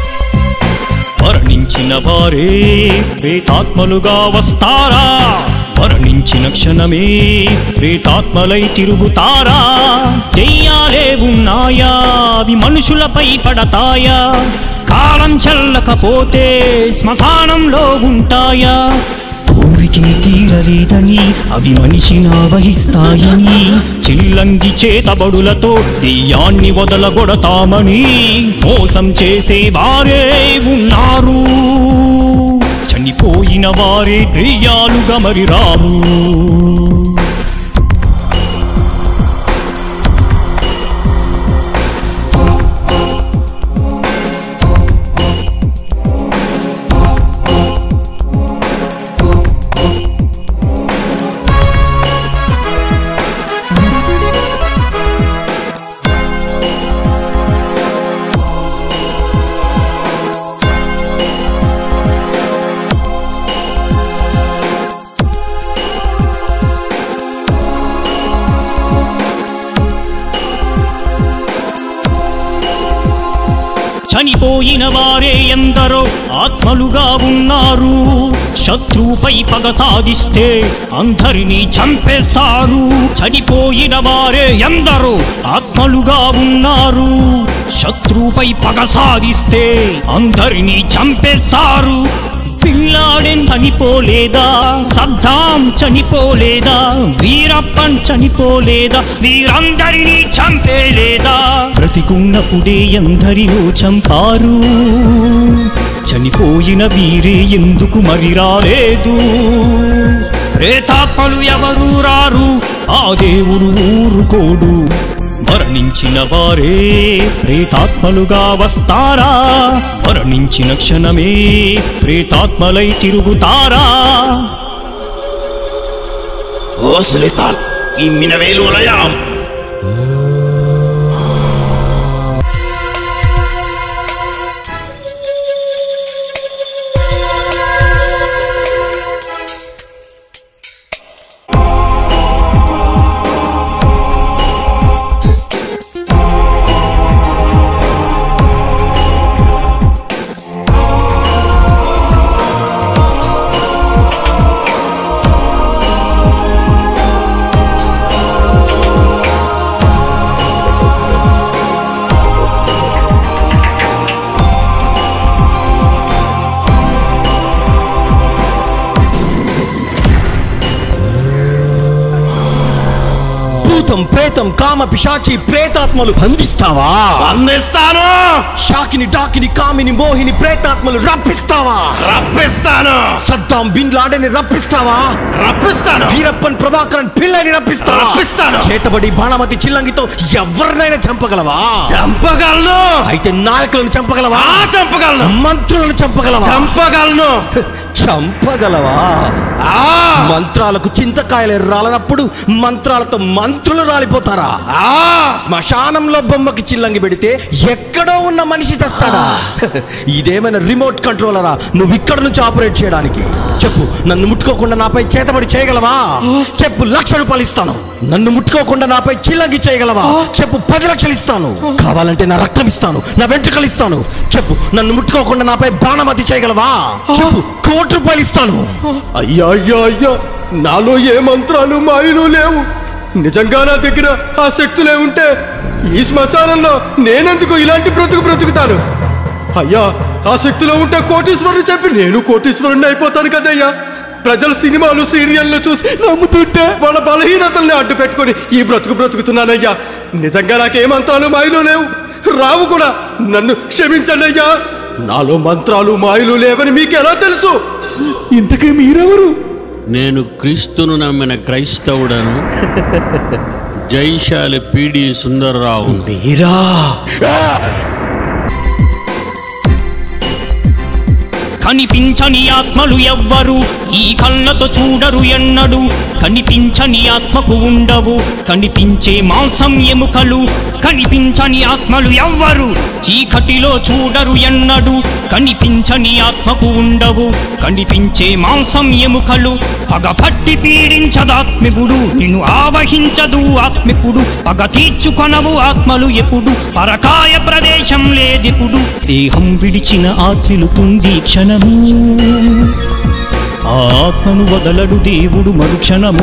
మరణించిన వారే ప్రేతాత్మలుగా వస్తారా మరణించిన క్షణమే ప్రేతాత్మలై తిరుగుతారా దెయ్యాలే ఉన్నాయా అవి మనుషులపై పడతాయా కాలం చల్లకపోతే శ్మశానంలో ఉంటాయా కోరికే తీరలేదని అవి మనిషిని ఆవహిస్తాయని చిల్లంగి చేతబడులతో దెయ్యాన్ని వదలగొడతామని మోసం చేసే వారే ఉన్నారు చనిపోయిన వారే దెయ్యాలుగా మరి రారు చనిపోయిన వారే ఎందరో ఆత్మలుగా ఉన్నారు శత్రువుపై పగ సాధిస్తే అందరినీ చంపేస్తారు చనిపోయిన వారే ఎందరో ఆత్మలుగా ఉన్నారు శత్రువుపై పగ సాధిస్తే అందరినీ చంపేస్తారు పిల్లాడెన్ చనిపోలేదా సద్దాం చనిపోలేదా వీరప్పన్ చనిపోలేదా వీరందరినీ చంపేలేదా బ్రతికున్నప్పుడే ఎందరినో చంపారు చనిపోయిన వీరే ఎందుకు మరి రాలేదు ప్రేతాత్మలు ఎవరు రారు ఆ దేవుడు ఊరుకోడు మరణించిన వారే ప్రేతాత్మలుగా వస్తారా మరణించిన క్షణమే ప్రేతాత్మలై తిరుగుతారా ఓ సులితాన్ ఈ మినవేలు లయాం భూతం ప్రేతం కామ పిశాచి ప్రేతాత్మలు బంధిస్తావా అందిస్తాను షాకిని డాకిని కామిని మోహిని ప్రేతాత్మలు రప్పిస్తావా రప్పిస్తాను సద్దాం బిన్ లాడెని రప్పిస్తావా రప్పిస్తాను వీరప్పన్ ప్రభాకరన్ పిల్లని రప్పిస్తావా రప్పిస్తాను. చేతబడి బాణమతి చిల్లంగితో ఎవరినైనా చంపగలవా చంపగలను అయితే నాయకులను చంపగలవా ఆ చంపగలను మంత్రులను చంపగలవా చంపగలను చంపగలవా ఆ మంత్రాలకు చింతకాయలు రాలనప్పుడు మంత్రాలతో మంత్రులు రాలిపోతారా ఆ శ్మశానంలో బొమ్మకి చిల్లంగి పెడితే ఎక్కడో ఉన్న మనిషి చేస్తాడా ఇదేమైనా రిమోట్ కంట్రోలరా నువ్వు ఇక్కడ నుంచి ఆపరేట్ చేయడానికి చెప్పు నన్ను ముట్టుకోకుండా నాపై చేతబడి చేయగలవా చెప్పు లక్ష రూపాయలు ఇస్తాను నన్ను ముట్టుకోకుండా నాపై చిల్లంగి చేయగలవా చెప్పు పది లక్షలు ఇస్తాను కావాలంటే నా రక్తం ఇస్తాను నా వెంట్రుకలు ఇస్తాను చెప్పు నన్ను ముట్టుకోకుండా నాపై బాణమతి చేయగలవా చెప్పు కోటి రూపాయలు ఇస్తాను అయ్యా అయ్యా అయ్యా నాలో ఏ మంత్రాలు మాయలు లేవు నిజంగా నా దగ్గర ఆ శక్తులే ఉంటే ఈ శ్మశానంలో నేనెందుకు ఇలాంటి బ్రతుకు బ్రతుకుతాను అయ్యా ఆ శక్తిలో ఉంటే కోటీశ్వరుని చెప్పి నేను కోటీశ్వరుని అయిపోతాను కదయ్యా ప్రజలు సినిమాలు సీరియల్లు చూసి నమ్ముతుంటే వాళ్ళ బలహీనతల్ని అడ్డు పెట్టుకొని ఈ బ్రతుకు బ్రతుకుతున్నానయ్యా నిజంగా నాకే మంత్రాలు మాయలు లేవు రావు కూడా నన్ను క్షమించండి అయ్యా నాలో మంత్రాలు మాయలు లేవని మీకు ఎలా తెలుసు ఇంతకీ మీరెవరు నేను క్రీస్తును నమ్మిన క్రైస్తవుడను జైశాలి పిడి సుందర్రావు మీరా కనిపించని ఆత్మలు ఎవ్వరు ఈ కళ్ళతో చూడరు ఎన్నడు కనిపించని ఆత్మకు ఉండవు కనిపించే మాంసం ఎముకలు కనిపించని ఆత్మలు ఎవ్వరు చీకటిలో చూడరు ఎన్నడు కనిపించని ఆత్మకు ఉండవు కనిపించే మాంసం ఎముకలు పగపట్టి పీడించదాత్మికుడు నిన్ను ఆవహించదు ఆత్మికుడు పగ తీర్చుకొనవు ఆత్మలు ఎప్పుడు పరకాయ ప్రదేశం లేదిప్పుడు దేహం విడిచిన ఆత్మిలుతుంది క్షణము ఆ ఆత్మను వదలడు దేవుడు మరుక్షణము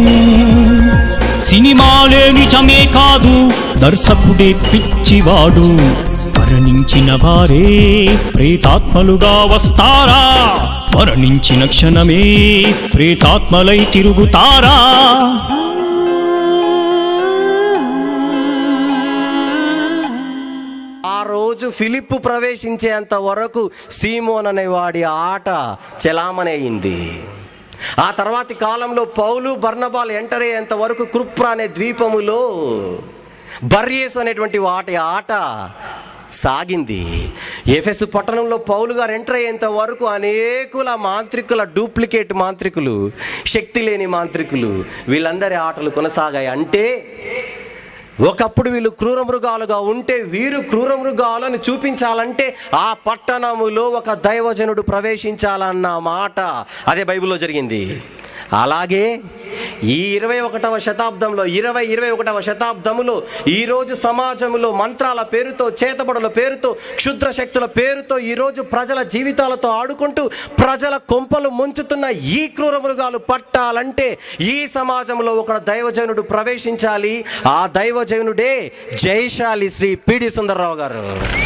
సినిమాలే నిజమే కాదు దర్శకుడే పిచ్చివాడు మరణించిన వారే ప్రేతాత్మలుగా వస్తారా మరణించిన క్షణమే ప్రేతాత్మలై తిరుగుతారా ఆ రోజు ఫిలిప్పు ప్రవేశించేంత వరకు సీమోన్ అనేవాడి ఆట చెలామణయింది ఆ తర్వాతి కాలంలో పౌలు బర్నబాల్ ఎంటర్ అయ్యేంత వరకు కృప్ర అనే ద్వీపములో బర్యేస్ అనేటువంటి వాటి ఆట సాగింది ఎఫెస్ పట్టణంలో పౌలు గారు ఎంటర్ అయ్యేంత వరకు అనేకుల మాంత్రికుల డూప్లికేట్ మాంత్రికులు శక్తి లేని మాంత్రికులు వీళ్ళందరి ఆటలు కొనసాగాయి అంటే ఒకప్పుడు వీళ్ళు క్రూర మృగాలుగా ఉంటే వీరు క్రూర మృగాలను చూపించాలంటే ఆ పట్టణములో ఒక దైవజనుడు ప్రవేశించాలన్న మాట అదే బైబిల్లో జరిగింది అలాగే ఈ ఇరవై ఒకటవ శతాబ్దంలో ఇరవై ఇరవై ఒకటవ శతాబ్దములో ఈరోజు సమాజంలో మంత్రాల పేరుతో చేతబడుల పేరుతో క్షుద్ర శక్తుల పేరుతో ఈరోజు ప్రజల జీవితాలతో ఆడుకుంటూ ప్రజల కొంపలు ముంచుతున్న ఈ క్రూర మృగాలు పట్టాలంటే ఈ సమాజంలో ఒక దైవజనుడు ప్రవేశించాలి ఆ దైవజనుడే జైశాలి శ్రీ పిడి సుందరరావు గారు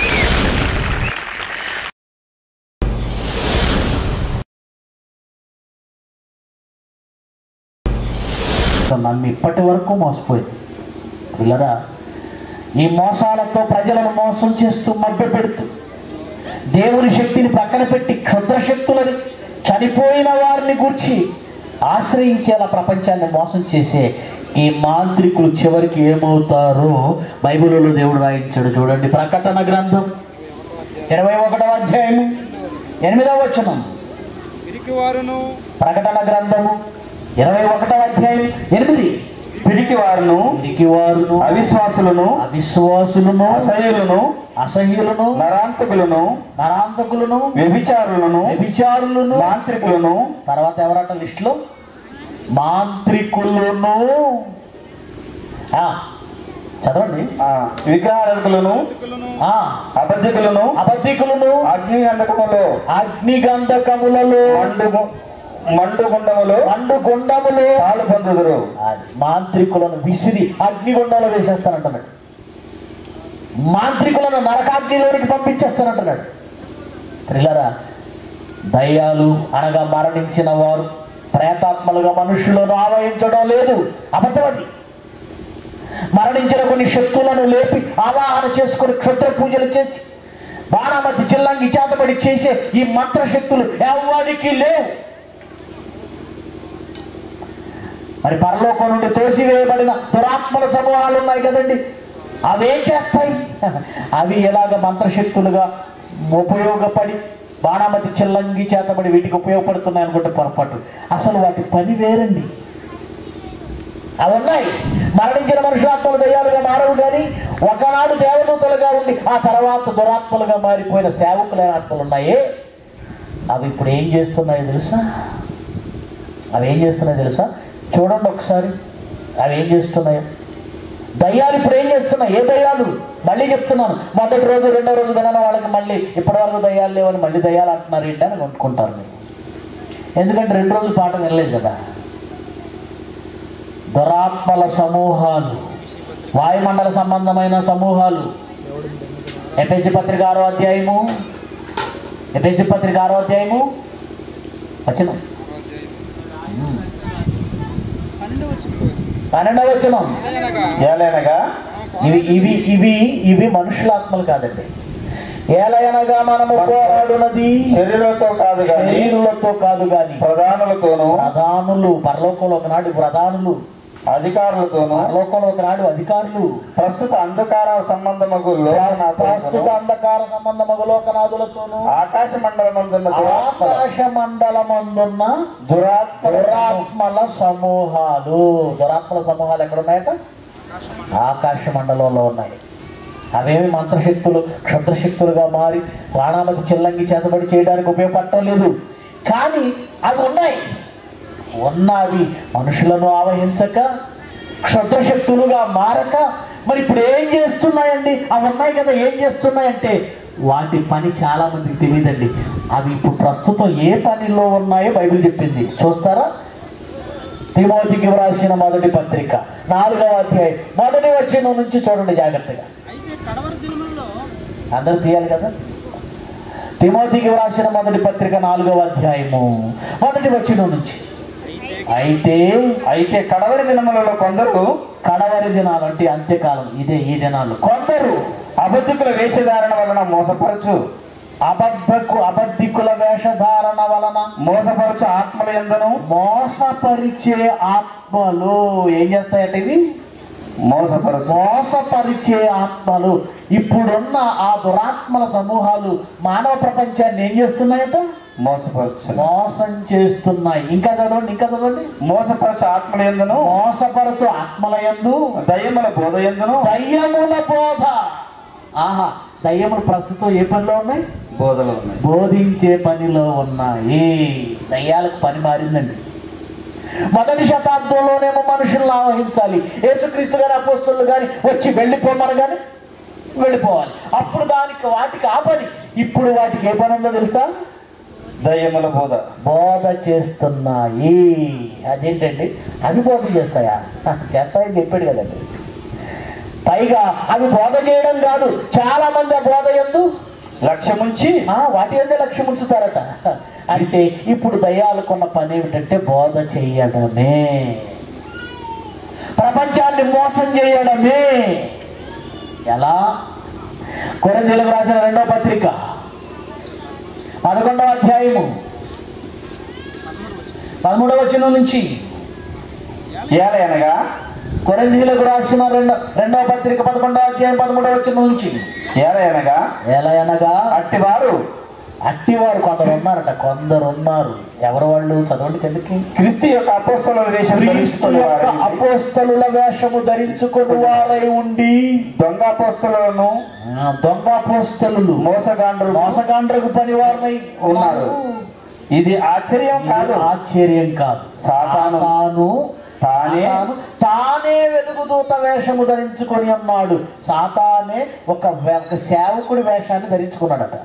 నన్ను ఇప్పటి వరకు మోసపోయింది పిల్లరా ఈ మోసాలతో ప్రజలను మోసం చేస్తూ మభ్య పెడుతూ దేవుని శక్తిని పక్కన పెట్టి క్షుద్ర శక్తులని చనిపోయిన వారిని గుర్చి ఆశ్రయించేలా ప్రపంచాన్ని మోసం చేసే ఈ మాంత్రికులు చివరికి ఏమవుతారో బైబిల్లో దేవుడు రాయించాడు చూడండి ప్రకటన గ్రంథం ఇరవై ఒకటవ అధ్యాయము ఎనిమిదవ వచనం పిరికివారును ప్రకటన గ్రంథము ఇరవై ఒకటవ అధ్యాయం ఎనిమిది పిరికి వారును పిరికి వారును అవిశ్వాసులను అవిశ్వాసులను అసహ్యులను అసహ్యులను నరాంతకులను నరాంతకులను వ్యభిచారులను వ్యభిచారులను మాంత్రికులను తర్వాత ఎవరట లిస్టులో మాంత్రికులను ఆ, చదవండి ఆ, విగ్రహారకులను ఆ, అబద్ధికులను అబద్ధికులను అగ్ని గంధకములో అగ్నిగంధకములలో మండు మండు గుండములో మండు గుండములో పాలు పొందుదురు అది మాంత్రికులను విసిరి అగ్నిగుండంలో వేసేస్తానంటున్నాడు మాంత్రికులను నరకాగ్నిలోనికి పంపించేస్తానంటున్నాడు పిల్లరా దయ్యాలు అనగా మరణించిన వారు ప్రేతాత్మలుగా మనుషులను ఆవహించడం లేదు అబద్ధమది మరణించిన కొన్ని శక్తులను లేపి ఆవాహన చేసుకుని క్షుద్ర పూజలు చేసి బాణామతి చిల్లంగి చేతబడి చేసే ఈ మంత్రశక్తులు ఎవరికి లేవు మరి పరలోకం నుండి తోసివేయబడిన దురాత్మల సమూహాలు ఉన్నాయి కదండి అవేం చేస్తాయి అవి ఎలాగ మంత్రశక్తులుగా ఉపయోగపడి బాణామతి చిల్లంగి చేతబడి వీటికి ఉపయోగపడుతున్నాయి అనుకుంటే పొరపాటు అసలు వాటి పని వేరండి అవి ఉన్నాయి మరణించిన మనుషులాత్మలు దయ్యాలుగా మారవు కానీ ఒకనాడు దేవదూతలుగా ఉండి ఆ తర్వాత దురాత్మలుగా మారిపోయిన సేవకులైన ఆత్మలు ఉన్నాయే అవి ఇప్పుడు ఏం చేస్తున్నాయో తెలుసా అవి ఏం చేస్తున్నాయో తెలుసా చూడండి ఒకసారి అవి ఏం చేస్తున్నాయో దయ్యాలు ఇప్పుడు ఏం చేస్తున్నాయి ఏ దయ్యాలు మళ్ళీ చెప్తున్నాను మొదటి రోజు రెండో రోజు వినని వాళ్ళకి మళ్ళీ ఇప్పటివరకు దయ్యాలు లేవని మళ్ళీ దయ్యాలు అంటున్నారు ఏంటి అని కొనుక్కుంటారు మీరు ఎందుకంటే రెండు రోజులు పాట వినలేదు కదా దురాత్మల సమూహాలు వాయుమండల సంబంధమైన సమూహాలు ఎపిసి పత్రిక ఆరో అధ్యాయము ఎపిసి పత్రిక ఆరో అధ్యాయము వచ్చిన పన్నెండవ వచ్చిన ఏలైనగా ఇవి ఇవి ఇవి ఇవి మనుషుల ఆత్మలు కాదండి ఏలయనగా మనము పోరాడునది శరీరంతో కాదు కానీ శరీరులతో కాదు గాని ప్రధానులతోనూ ప్రధానులు పరలోకంలో ఒకనాడు ప్రధానులు అధికారులతోనూ పరలోకంలో ఒకనాడు అధికారులు ప్రస్తుత అంధకార సంబంధమగు ప్రస్తుత లోకనాథులతోనూ అంధకార సంబంధ లోకనాథులతోనూ ఆకాశ మండలమందున్న ఆకాశ మండలమందున్న దురాత్మ దురాత్మల సమూహాలు దురాత్మల సమూహాలు ఎక్కడ ఉన్నాయట ఆకాశ మండలంలో ఉన్నాయి అవేమి మంత్రశక్తులు క్షుద్రశక్తులుగా మారి ప్రాణాలకు చిల్లంగి చేతబడి చేయడానికి ఉపయోగపడటం లేదు కానీ అవి ఉన్నాయి ఉన్నవి మనుషులను ఆవహించక క్షుద్రశక్తులుగా మారక మరి ఇప్పుడు ఏం చేస్తున్నాయండి అవి ఉన్నాయి కదా ఏం చేస్తున్నాయంటే వాటి పని చాలా మందికి తెలియదండి అవి ఇప్పుడు ప్రస్తుతం ఏ పనిలో ఉన్నాయో బైబిల్ చెప్పింది చూస్తారా తిమోతికి వ్రాసిన మొదటి పత్రిక నాలుగవ అధ్యాయం మొదటి వచ్చిన నుంచి చూడండి జాగ్రత్తగా అందరూ తీయాలి కదా తిమోతికి వ్రాసిన మొదటి పత్రిక నాలుగవ అధ్యాయము మొదటి వచ్చిన నుంచి అయితే అయితే కడవరి దినములలో కొందరు కడవరి దినాలు అంటే అంత్యకాలం ఇదే ఈ దినాలు కొందరు అబద్ధికుల వేషధారణ వలన మోసపరచు అబద్ధకు అబద్ధికుల వేషధారణ వలన మోసపరచు ఆత్మల ఎందును మోసపరిచే ఆత్మలు ఏం చేస్తాయట ఇవి మోసపరచు మోసపరిచే ఆత్మలు ఇప్పుడున్న ఆ దురాత్మల సమూహాలు మానవ ప్రపంచాన్ని ఏం చేస్తున్నాయట మోసపరచు మోసం చేస్తున్నాయి ఇంకా చదవండి ఇంకా చదవండి మోసపరచు ఆత్మల ఎందును మోసపరచు ఆత్మల యందు దయ్యముల బోధ ఎందును దయ్యముల బోధ ఆహా దయ్యములు ప్రస్తుతం ఏ పనిలో ఉన్నాయి బోధలు ఉన్నాయి బోధించే పనిలో ఉన్నాయి దయ్యాలకు పని మారిందండి మొదటి శతాబ్దంలోనేమో మనుషులను ఆవహించాలి యేసుక్రీస్తు గారి అపోస్తులు కానీ వచ్చి వెళ్ళిపోమని కానీ వెళ్ళిపోవాలి అప్పుడు దానికి వాటికి ఆ పని ఇప్పుడు వాటికి ఏ పని ఉందో తెలుసా దయ్యముల బోధ బోధ చేస్తున్నాయి అదేంటండి అవి బోధ చేస్తాయా చేస్తాయని చెప్పాడు కదండి పైగా అవి బోధ చేయడం కాదు చాలా మంది ఆ బోధ ఎందు లక్ష్యముంచి ఆ, వాటి ఎందే లక్ష్యం ఉంచుతారట అంటే ఇప్పుడు దయ్యాలకున్న పని ఏమిటంటే బోధ చేయడమే ప్రపంచాన్ని మోసం చేయడమే ఎలా కొరందీలకు రాసిన రెండో పత్రిక పదకొండవ అధ్యాయము పదమూడవ వచనం నుంచి ఏల అనగా కొరందీలకు రాసిన రెండో రెండవ పత్రిక పదకొండవ అధ్యాయం పదమూడవ వచనం నుంచి ఏల అనగా ఎలా అనగా అట్టివారు అట్టివారు కొందరు ఉన్నారట కొందరు ఉన్నారు ఎవరు వాళ్ళు చదవండి కిందకి క్రీస్తు యొక్క అపోస్తల వేషం క్రీస్తు ధరించుకుని యొక్క వారై అపోస్తలుల వేషము ధరించుకుని వారై ఉండి దొంగ అపోస్తలను ఆ, దొంగ అపోస్తలు మోసగాండ్రులు మోసగాండ్రకు పని వారినై ఉన్నారు ఇది ఆశ్చర్యం కాదు ఆశ్చర్యం కాదు సాతాను సాతాను తానే సాతాను తానే వెలుగుదూత వేషము ధరించుకొని ఉన్నాడు సాతానే ఒక వే- ఒక సేవకుడి వేషాన్ని ధరించుకున్నాడట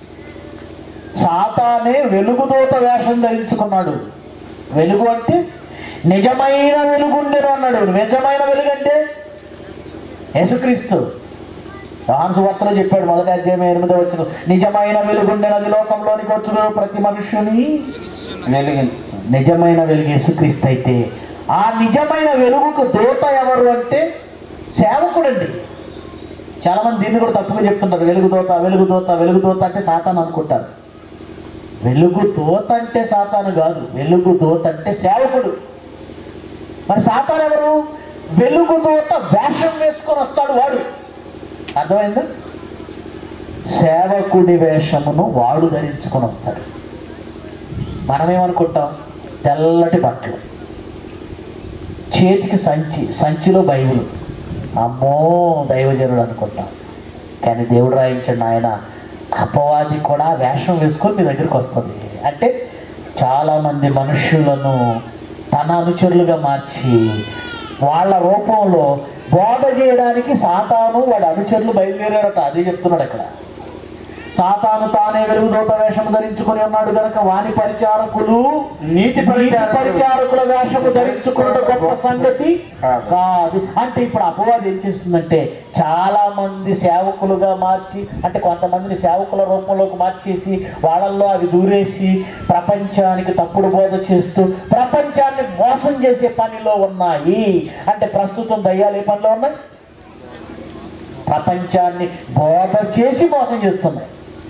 సాతానే వెలుగుదూత వేషం ధరించుకున్నాడు వెలుగు అంటే నిజమైన వెలుగుండెను అన్నాడు నిజమైన వెలుగు అంటే యేసుక్రీస్తు యోహాను సువార్తలో చెప్పాడు మొదటి అధ్యాయం ఎనిమిదో వచ్చిన నిజమైన వెలుగుండెను అది లోకంలోనికి వచ్చును ప్రతి మనుష్యుని వెలిగింది నిజమైన వెలుగు యేసుక్రీస్తు అయితే ఆ నిజమైన వెలుగుకు దూత ఎవరు అంటే సేవకుడండి చాలా మంది దీన్ని కూడా తప్పుగా చెప్తుంటారు వెలుగు దూత వెలుగు దూత వెలుగు దూత అంటే సాతాను అనుకుంటారు వెలుగు దూత అంటే సాతాను కాదు వెలుగు దూత అంటే సేవకుడు మరి సాతాను ఎవరు వెలుగు దూత వేషం వేసుకొని వస్తాడు వాడు అర్థమైందా సేవకుడి వేషమును వాడు ధరించుకొని వస్తాడు మనమేమనుకుంటాం తెల్లటి బట్టలు చేతికి సంచి సంచిలో బైబిల్ అమ్మో దైవజనుడు అనుకుంటాం కానీ దేవుడు రాయించండి ఆయన అపవాది కూడా వేషం వేసుకొని మీ దగ్గరికి వస్తుంది అంటే చాలామంది మనుషులను తన అనుచరులుగా మార్చి వాళ్ళ రూపంలో బోధ చేయడానికి సాతాను వాడి అనుచరులు బయలుదేరారట అదే చెప్తున్నాడు అక్కడ సాతాను తానే వెలుగుదోట వేషము ధరించుకొని ఉన్నాడు గనక వాని పరిచారకులు నీతి పరిచారకులు. పరిచారకుల వేషము ధరించుకున్న గొప్ప సంగతి కాదు. కాదు అంటే ఇప్పుడు అపవాదం ఏం చేస్తుందంటే చాలా మంది సేవకులుగా మార్చి అంటే కొంతమందిని సేవకుల రూపంలోకి మార్చేసి వాళ్ళల్లో అవి దూరేసి ప్రపంచానికి తప్పుడు బోధ చేస్తూ ప్రపంచాన్ని మోసం చేసే పనిలో ఉన్నాయి అంటే ప్రస్తుతం దయ్యాలు ఏ పనిలో ఉన్నాయి ప్రపంచాన్ని బోధ చేసి మోసం చేస్తున్నాయి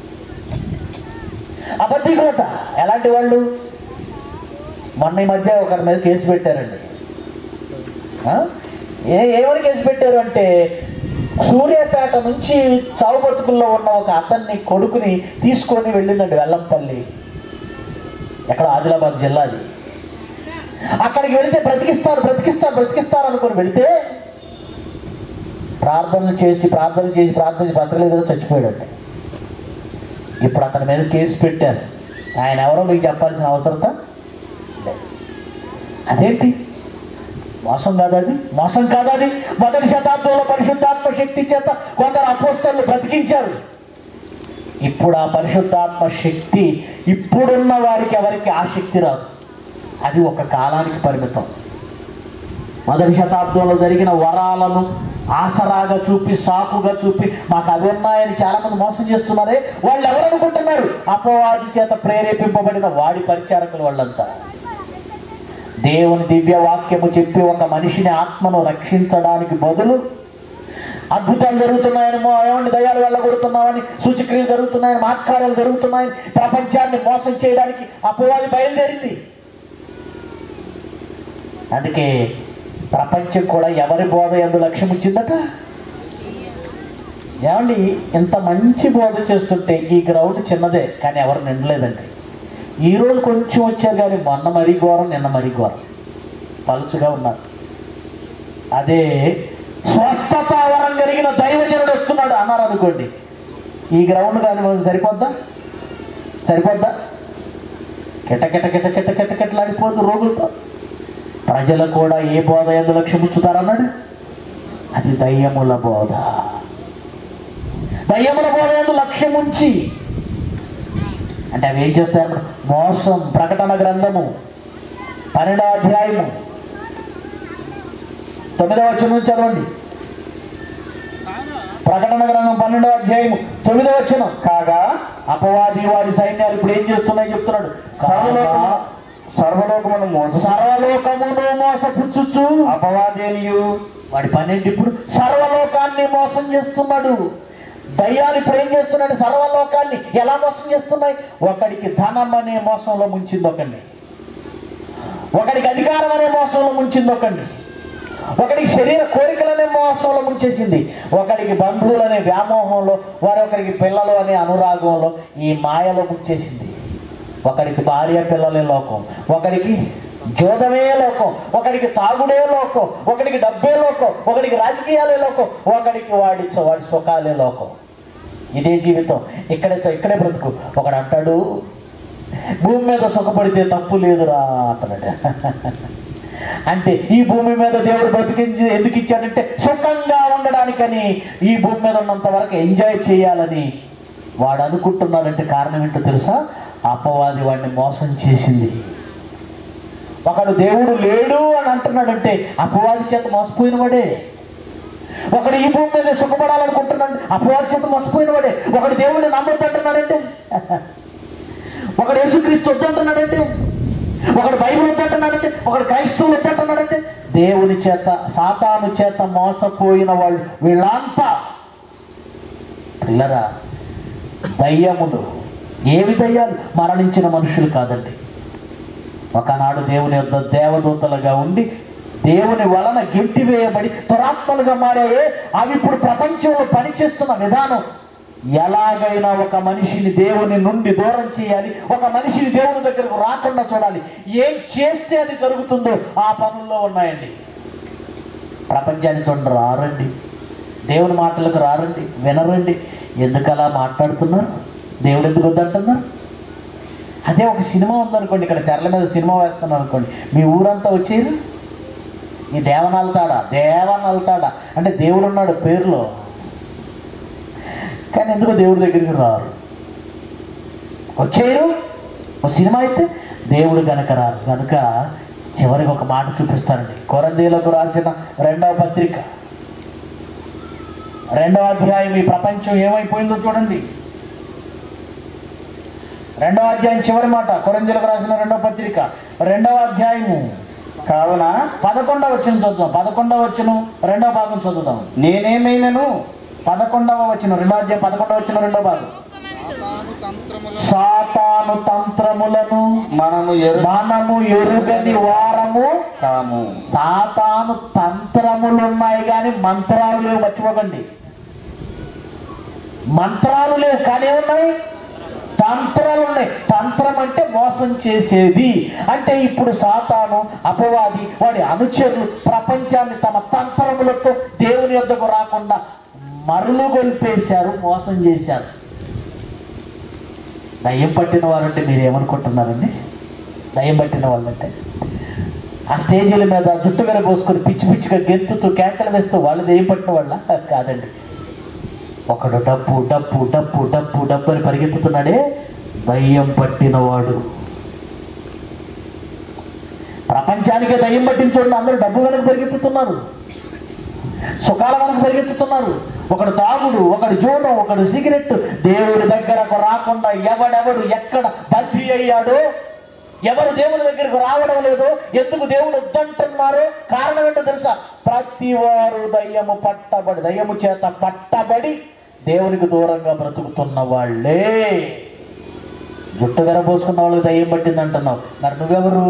అబద్ధికులట ఎలాంటి వాళ్ళు మొన్న ఈ మధ్య ఒకరి మీద కేసు పెట్టారండి ఆ? ఏ ఏమని కేసు పెట్టారు అంటే సూర్యాపేట నుంచి చావు బతుకుల్లో ఉన్న ఒక అతన్ని కొడుకుని తీసుకొని వెళ్ళిందండి వెల్లంపల్లి ఎక్కడ ఆదిలాబాద్ జిల్లాది అక్కడికి వెళితే బ్రతికిస్తారు బ్రతికిస్తారు బ్రతికిస్తారు అనుకొని వెళితే ప్రార్థనలు చేసి ప్రార్థనలు చేసి ప్రార్థన చేసి బ్రతకలేదు కదా చచ్చిపోయాడండి ఇప్పుడు అతని మీద కేసు పెట్టారు ఆయన ఎవరో మీకు చెప్పాల్సిన అవసరత లేదు. అదేంటి మోసం కాదా అది మోసం కాదా అది మొదటి శతాబ్దంలో పరిశుద్ధాత్మ శక్తి చేత కొందరు అపోస్తలు బ్రతికించారు ఇప్పుడు ఆ పరిశుద్ధాత్మ శక్తి ఇప్పుడున్న వారికి ఎవరికి ఆ శక్తి రాదు అది ఒక కాలానికి పరిమితం మొదటి శతాబ్దంలో జరిగిన వరాలను ఆసరాగా చూపి సాకుగా చూపి మాకు అవి ఉన్నాయని చాలా మంది మోసం చేస్తున్నారే వాళ్ళు ఎవరు అనుకుంటున్నారు అపవాది చేత ప్రేరేపింపబడిన వాడి పరిచారకులు వాళ్ళంతా దేవుని దివ్య వాక్యము చెప్పి ఒక మనిషిని ఆత్మను రక్షించడానికి బదులు అద్భుతాలు జరుగుతున్నాయని మో- ఏమండి దయాలు వెళ్ళగొడుతున్నామని సూచక్రియలు జరుగుతున్నాయని మాత్కార్యాలు జరుగుతున్నాయని ప్రపంచాన్ని మోసం చేయడానికి అపవాది బయలుదేరింది అందుకే ప్రపంచం కూడా ఎవరి బోధ ఎందు లక్ష్యం ఇచ్చిందట ఏమండి ఇంత మంచి బోధ చేస్తుంటే ఈ గ్రౌండ్ చిన్నదే కానీ ఎవరు నిండలేదండి ఈ రోజు కొంచెం వచ్చారు కానీ మొన్న మరీ ఘోరం నిన్న మరీ ఘోరం పలుచుగా ఉన్నారు అదే స్వస్థత వరం కలిగిన దైవజనుడు వస్తున్నాడు అన్నారు అనుకోండి ఈ గ్రౌండ్ కానీ మనకు సరిపోద్దా సరిపోద్దా కిట కిట కిట కిట కిట కిటలాడిపోదు రోగులతో ప్రజలు కూడా ఏ బోధ ఎందు లక్ష్యం ఉంచుతారన్నాడు అది దయ్యముల బోధ దయ్యముల బోధ ఎందు లక్ష్యం ఉంచి అంటే అవి ఏం చేస్తాయి మోసం ప్రకటన గ్రంథము పన్నెండవ అధ్యాయము తొమ్మిదవ వచ్చిన నుంచి చదవండి ప్రకటన గ్రంథం పన్నెండవ అధ్యాయము తొమ్మిదవ వచ్చిన కాగా అపవాది వారి సైన్యాలు ఇప్పుడు ఏం చేస్తున్నాయి చెప్తున్నాడు సర్వలోకము సర్వలోకమును మోస సర్వలోకమును మోసపుచ్చుచు అపవాదేనియు వాడి పన్నెండు ఇప్పుడు సర్వలోకాన్ని మోసం చేస్తున్నాడు దయ్యాలు ఇప్పుడు ఏం చేస్తున్నాడు సర్వలోకాన్ని ఎలా మోసం చేస్తున్నాయి ఒకడికి ధనం అనే మోసంలో ముంచింది ఒకడిని ఒకడికి అధికారం అనే మోసంలో ముంచింది ఒకడిని ఒకడికి శరీర కోరికలనే మోసంలో ముంచేసింది ఒకడికి బంధువులనే వ్యామోహంలో మరొకరికి పిల్లలు అనే అనురాగంలో ఈ మాయలో ముంచేసింది ఒకడికి భార్య పిల్లలే లోకం ఒకడికి జోదమే లోకం ఒకడికి తాగుడే లోకం ఒకడికి డబ్బే లోకం ఒకడికి రాజకీయాలే లోకం ఒకడికి వాడి వాడి సుఖాలే లోకం ఇదే జీవితం ఇక్కడే ఇక్కడే బ్రతుకు ఒకడు అంటాడు భూమి మీద సుఖపడితే తప్పు లేదురా అంటాడు అంటే ఈ భూమి మీద దేవుడు బ్రతికించి ఎందుకు ఇచ్చాడంటే సుఖంగా ఉండడానికని ఈ భూమి మీద ఉన్నంత వరకు ఎంజాయ్ చేయాలని వాడు అనుకుంటున్నాడంటే కారణం ఏంటో తెలుసా అపవాది వాడిని మోసం చేసింది ఒకడు దేవుడు లేడు అని అంటున్నాడంటే అపవాది చేత మోసపోయిన వాడే ఒకడు ఈ భూమి మీద సుఖపడాలనుకుంటున్నాడు అపవాది చేత మోసపోయిన వాడే ఒకడు దేవుడిని నమ్మొద్దంటున్నాడంటే ఒకడు యేసుక్రీస్తు వద్దంటున్నాడంటే ఒకడు బైబిల్ వద్దంటున్నాడంటే ఒకడు క్రైస్తవులు వద్దంటున్నాడంటే దేవుని చేత సాతాను చేత మోసపోయిన వాళ్ళు వీళ్ళంతా పిల్లరా దయ్యములు ఏవి దయ్యాలు మరణించిన మనుషులు కాదండి ఒకనాడు దేవుని యొక్క దేవదూతలుగా ఉండి దేవుని వలన గిఫ్టి వేయబడి దురాత్మలుగా మారాయే అవి ఇప్పుడు ప్రపంచంలో పనిచేస్తున్న విధానం ఎలాగైనా ఒక మనిషిని దేవుని నుండి దూరం చేయాలి ఒక మనిషిని దేవుని దగ్గరకు రాకుండా చూడాలి ఏం చేస్తే అది జరుగుతుందో ఆ పనుల్లో ఉన్నాయండి ప్రపంచాన్ని చూడండి రారండి దేవుని మాటలకు రారండి వినరండి ఎందుకు అలా మాట్లాడుతున్నారు దేవుడు ఎందుకు వద్దంటున్నారు అదే ఒక సినిమా ఉందనుకోండి ఇక్కడ తెరల మీద సినిమా వేస్తున్నాను అనుకోండి మీ ఊరంతా వచ్చేది ఈ దేవనల్తాడా దేవనల్తాడా అంటే దేవుడు ఉన్నాడు పేరులో కానీ ఎందుకు దేవుడి దగ్గరికి రారు వచ్చేయరు ఒక సినిమా అయితే దేవుడు గనక రారు కనుక చివరికి ఒక మాట చూపిస్తానండి కొరందీలకు రాసిన రెండవ పత్రిక రెండవ అధ్యాయం ఈ ప్రపంచం ఏమైపోయిందో చూడండి రెండవ అధ్యాయం చివరి మాట కొరంజీలకు రాసిన రెండవ పత్రిక రెండవ అధ్యాయము కావున పదకొండవ వచ్చిన చదువుదాం పదకొండవ వచ్చిన రెండవ భాగం చదువుదాం నేనేమైనను పదకొండవ వచ్చిన రెండవ అధ్యాయం పదకొండవ వచ్చిన రెండవ భాగం సాతాను తంత్రములను మనము ఎరు మనము ఎరుగని వారము కాము సాతాను తంత్రములు ఉన్నాయి కానీ మంత్రాలు లేవు మర్చిపోకండి మంత్రాలు లేవు కానీ ఏమున్నాయి తంత్రాలు ఉన్నాయి తంత్రం అంటే మోసం చేసేది అంటే ఇప్పుడు సాతాను అపవాది వాడి అనుచరులు ప్రపంచాన్ని తమ తంత్రములతో దేవుని యొద్దకు రాకుండా మరులు గొల్పేశారు మోసం చేశారు దయ్యం పట్టిన వారంటే మీరు ఏమనుకుంటున్నారండి దయ్యం పట్టిన వాళ్ళంటే ఆ స్టేజీల మీద జుట్టు మీద పోసుకొని పిచ్చి పిచ్చిగా గెంతుతూ కేకలు వేస్తూ వాళ్ళు దయ్యం పట్టిన వాళ్ళ కాదండి ఒకడు డప్పు డప్పు డప్పు డప్పు డప్పు అని పరిగెత్తుతున్నాడే దయ్యం పట్టినవాడు ప్రపంచానికే దయ్యం పట్టిన చూడండి అందరూ డబ్బు వెనక పరిగెత్తుతున్నారు సుఖాల వెనక పరిగెత్తుతున్నారు ఒకడు తాగుడు ఒకడు జూదం ఒకడు సిగరెట్ దేవుడి దగ్గరకు రాకుండా ఎవడెవడు ఎక్కడ బందీ అయ్యాడో ఎవరు దేవుని దగ్గరకు రావడం లేదు ఎందుకు దేవుడు వద్దంటున్నారు కారణం ఏంటో తెలుసా ప్రతి వారు దయ్యము పట్టబడి దయ్యము చేత పట్టబడి దేవునికి దూరంగా బ్రతుకుతున్న వాళ్ళే జుట్టు వెరబోసుకున్న వాళ్ళకి దయ్యం పట్టింది అంటున్నావు మరి నువ్వెవరు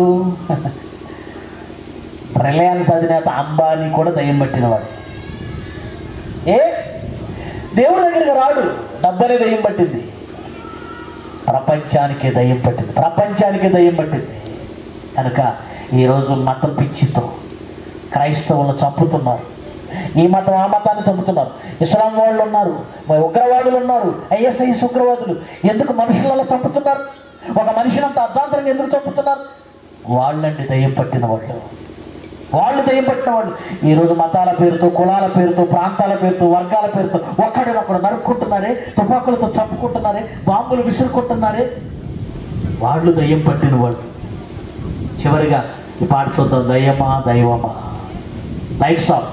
రిలయన్స్ అధినేత అంబానీ కూడా దయ్యం పట్టినవాడు ఏ దేవుడి దగ్గరికి రాడు డబ్బనే దయ్యం పట్టింది ప్రపంచానికి దయ్యం పట్టింది ప్రపంచానికి దయ్యం పట్టింది కనుక ఈరోజు మతం పిచ్చితో క్రైస్తవులను చంపుతున్నారు ఈ మతం ఆ మతాన్ని చంపుతున్నారు ఇస్లాం వాళ్ళు ఉన్నారు మరి ఉగ్రవాదులు ఉన్నారు ఐఎస్ఐఎస్ ఉగ్రవాదులు ఎందుకు మనుషులలో చంపుతున్నారు ఒక మనిషిని అంత అర్ధాంతరంగా ఎందుకు చంపుతున్నారు వాళ్ళండి దయ్యం పట్టిన వాళ్ళు వాళ్ళు దయ్యం పట్టిన వాళ్ళు ఈరోజు మతాల పేరుతో కులాల పేరుతో ప్రాంతాల పేరుతో వర్గాల పేరుతో ఒక్కడినొక్కడు నరుక్కుంటున్నారే తుపాకులతో చంపుకుంటున్నారే బాంబులు విసురుకుంటున్నారే వాళ్ళు దయ్యం పట్టిన వాళ్ళు చివరిగా ఈ పాట చూద్దాం దయ్యమా దైవమా లైట్స్ ఆఫ్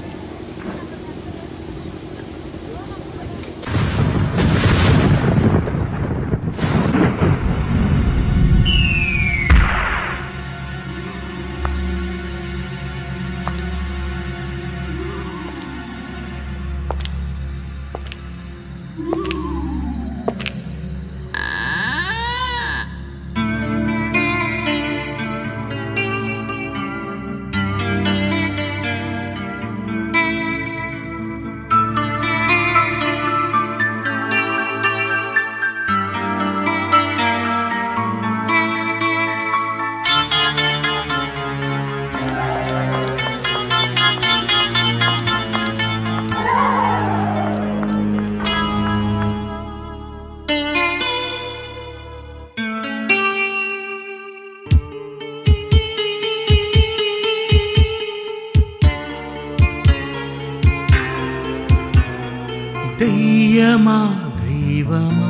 దయ్యమా దైవమా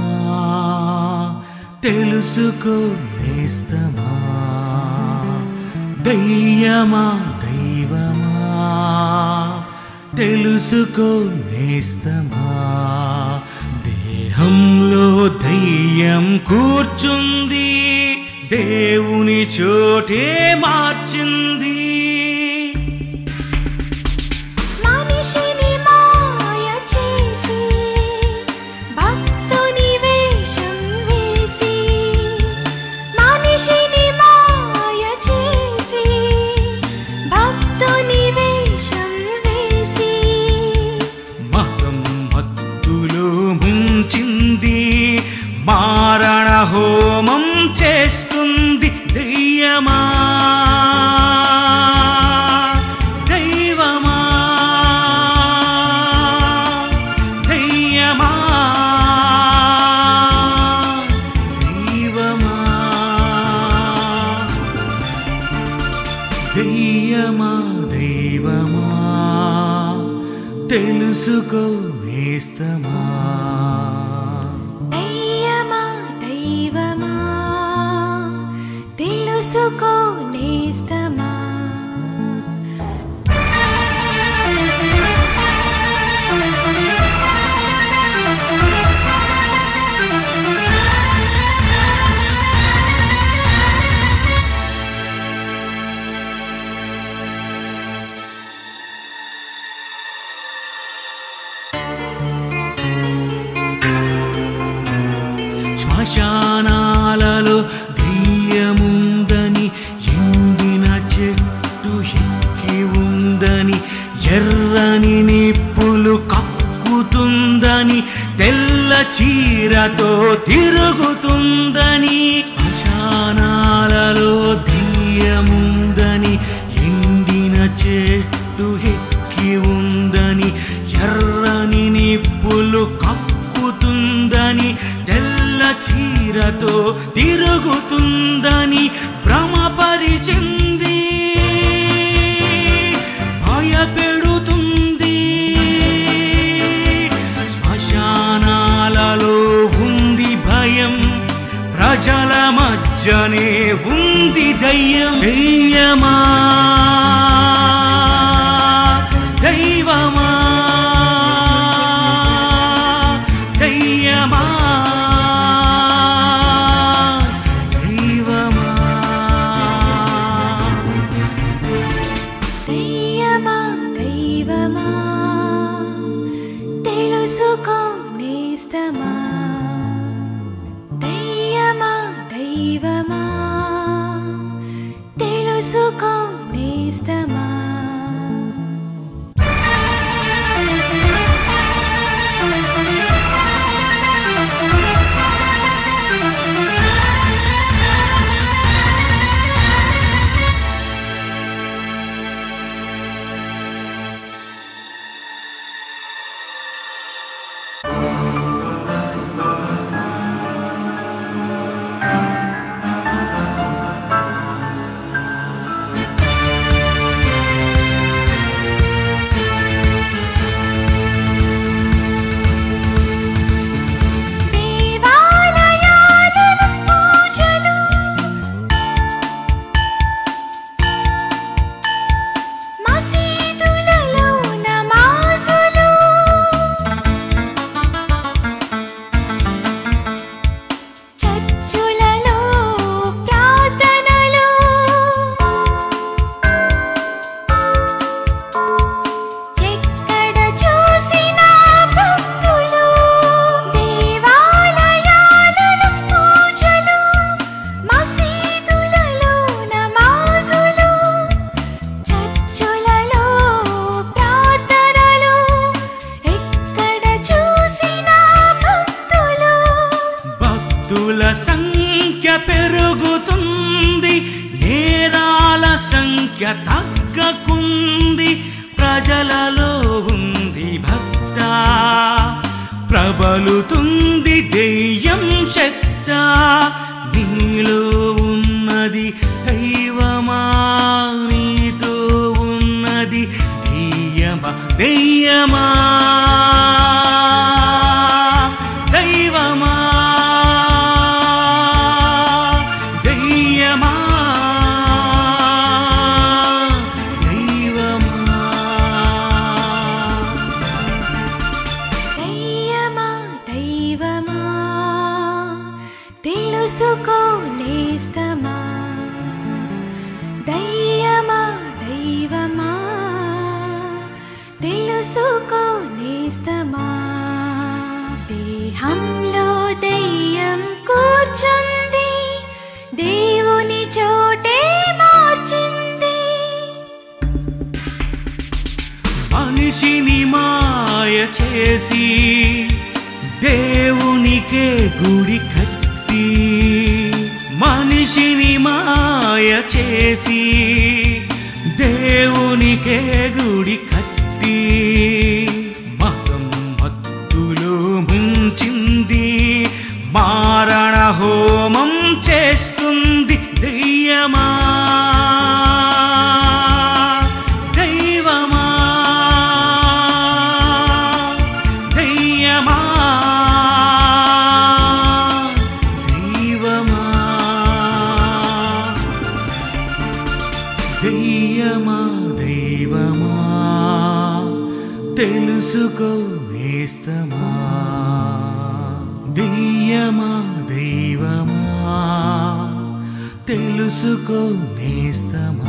తెలుసుకో నేస్తమా దయ్యమా దైవమా తెలుసుకో నేస్తమా దేహంలో దయ్యం కూర్చుంది దేవుని చోటే మార్చింది మనిషిని మాయ చేసి భక్తుని వేషం వేసి మనిషిని మాయ చేసి భక్తుని వేషం వేసి మతం మత్తులో ముంచింది మారణ హోమం చేస్తుంది దయ్యమా దైవమా దయ్యమా దైవమా దయ్యమా దైవమా తెలుసుకో నేస్తమా దయ్యమా దైవమా తెలుసుకో నేస్తమా శ్మశానాలలో దెయ్యముందని ఎండిన చెట్టు ఎక్కి ఉందని ఎర్రని నిప్పులు కక్కుతుందని తెల్ల చీరతో తిరుగుతుందని శ్మశానాలలో దెయ్యముందని ఎండిన చెట్టు ఎక్కి ఉందని ఎర్రని నిప్పులు కక్కుతుందని తెల్ల చీరతో తిరుగుతుందని భ్రమపరిచింది భయపెడుతుంది శ్మశానాలలో ఉంది దయ్యం దెయ్యమా దైవమా దయ్యమా దైవమా దయ్యమా దైవమా తెలుసుకో నేస్తమా దయ్యమా దైవమా తెలుసుకో నేస్తమా దేవాలయాలలో పూజలు మసీదులలో నమాజులు చర్చులలో ప్రార్థనలు ఎక్కడ చూసినా భక్తులు దేవాలయాలలో పూజలు మసీదులలో నమాజులు చర్చులలో ప్రార్థనలు ఎక్కడ చూసినా భక్తులు భక్తుల సంఖ్య పెరుగుతుంది నేరాల సంఖ్య తగ్గకుంది ప్రజలలో ఉంది భక్త ప్రబలుతుంది దెయ్యం శక్త నీలో ఉన్నది దైవమా నీతో ఉన్నది దెయ్యమా దెయ్యమా దైవమా దెయ్యమా దైవమా దయ్యమా దైవమా తెలుసుకో నేస్తమా దయ్యమా దైవమా తెలుసుకో నేస్తమా దేహంలో దయ్యం కూర్చుంది దేవుని చోటే మార్చింది మనిషిని మాయ చేసి దేవునికే గుడి కట్టి మనిషిని మాయ చేసి దేవునికే గుడి కట్టి మతం మత్తులో ముంచింది మారణ హోమం చేస్తుంది దెయ్యమా దైవమా దెయ్యమా దైవమా దెయ్యమా దైవమా తెలుసుకో నేస్తమా దెయ్యమా దైవమా తెలుసుకో నేస్తమా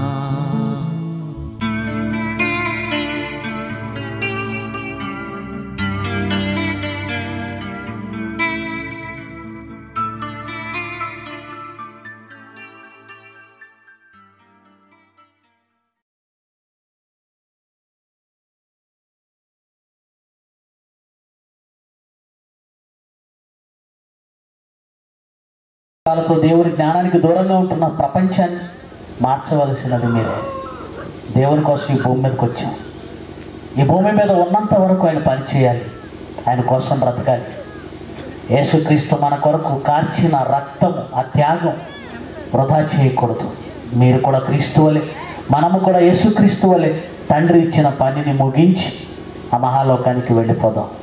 వాళ్ళతో దేవుని జ్ఞానానికి దూరంగా ఉంటున్న ప్రపంచాన్ని మార్చవలసినది మీరే దేవుని కోసం ఈ భూమి మీదకి వచ్చాం ఈ భూమి మీద ఉన్నంత వరకు ఆయన పని చేయాలి ఆయన కోసం బ్రతకాలి యేసుక్రీస్తు మన కొరకు కార్చిన రక్తము ఆ త్యాగం వృధా చేయకూడదు మీరు కూడా క్రీస్తు వలె మనము కూడా యేసుక్రీస్తు వలె తండ్రి ఇచ్చిన పనిని ముగించి ఆ మహాలోకానికి వెళ్ళిపోదాం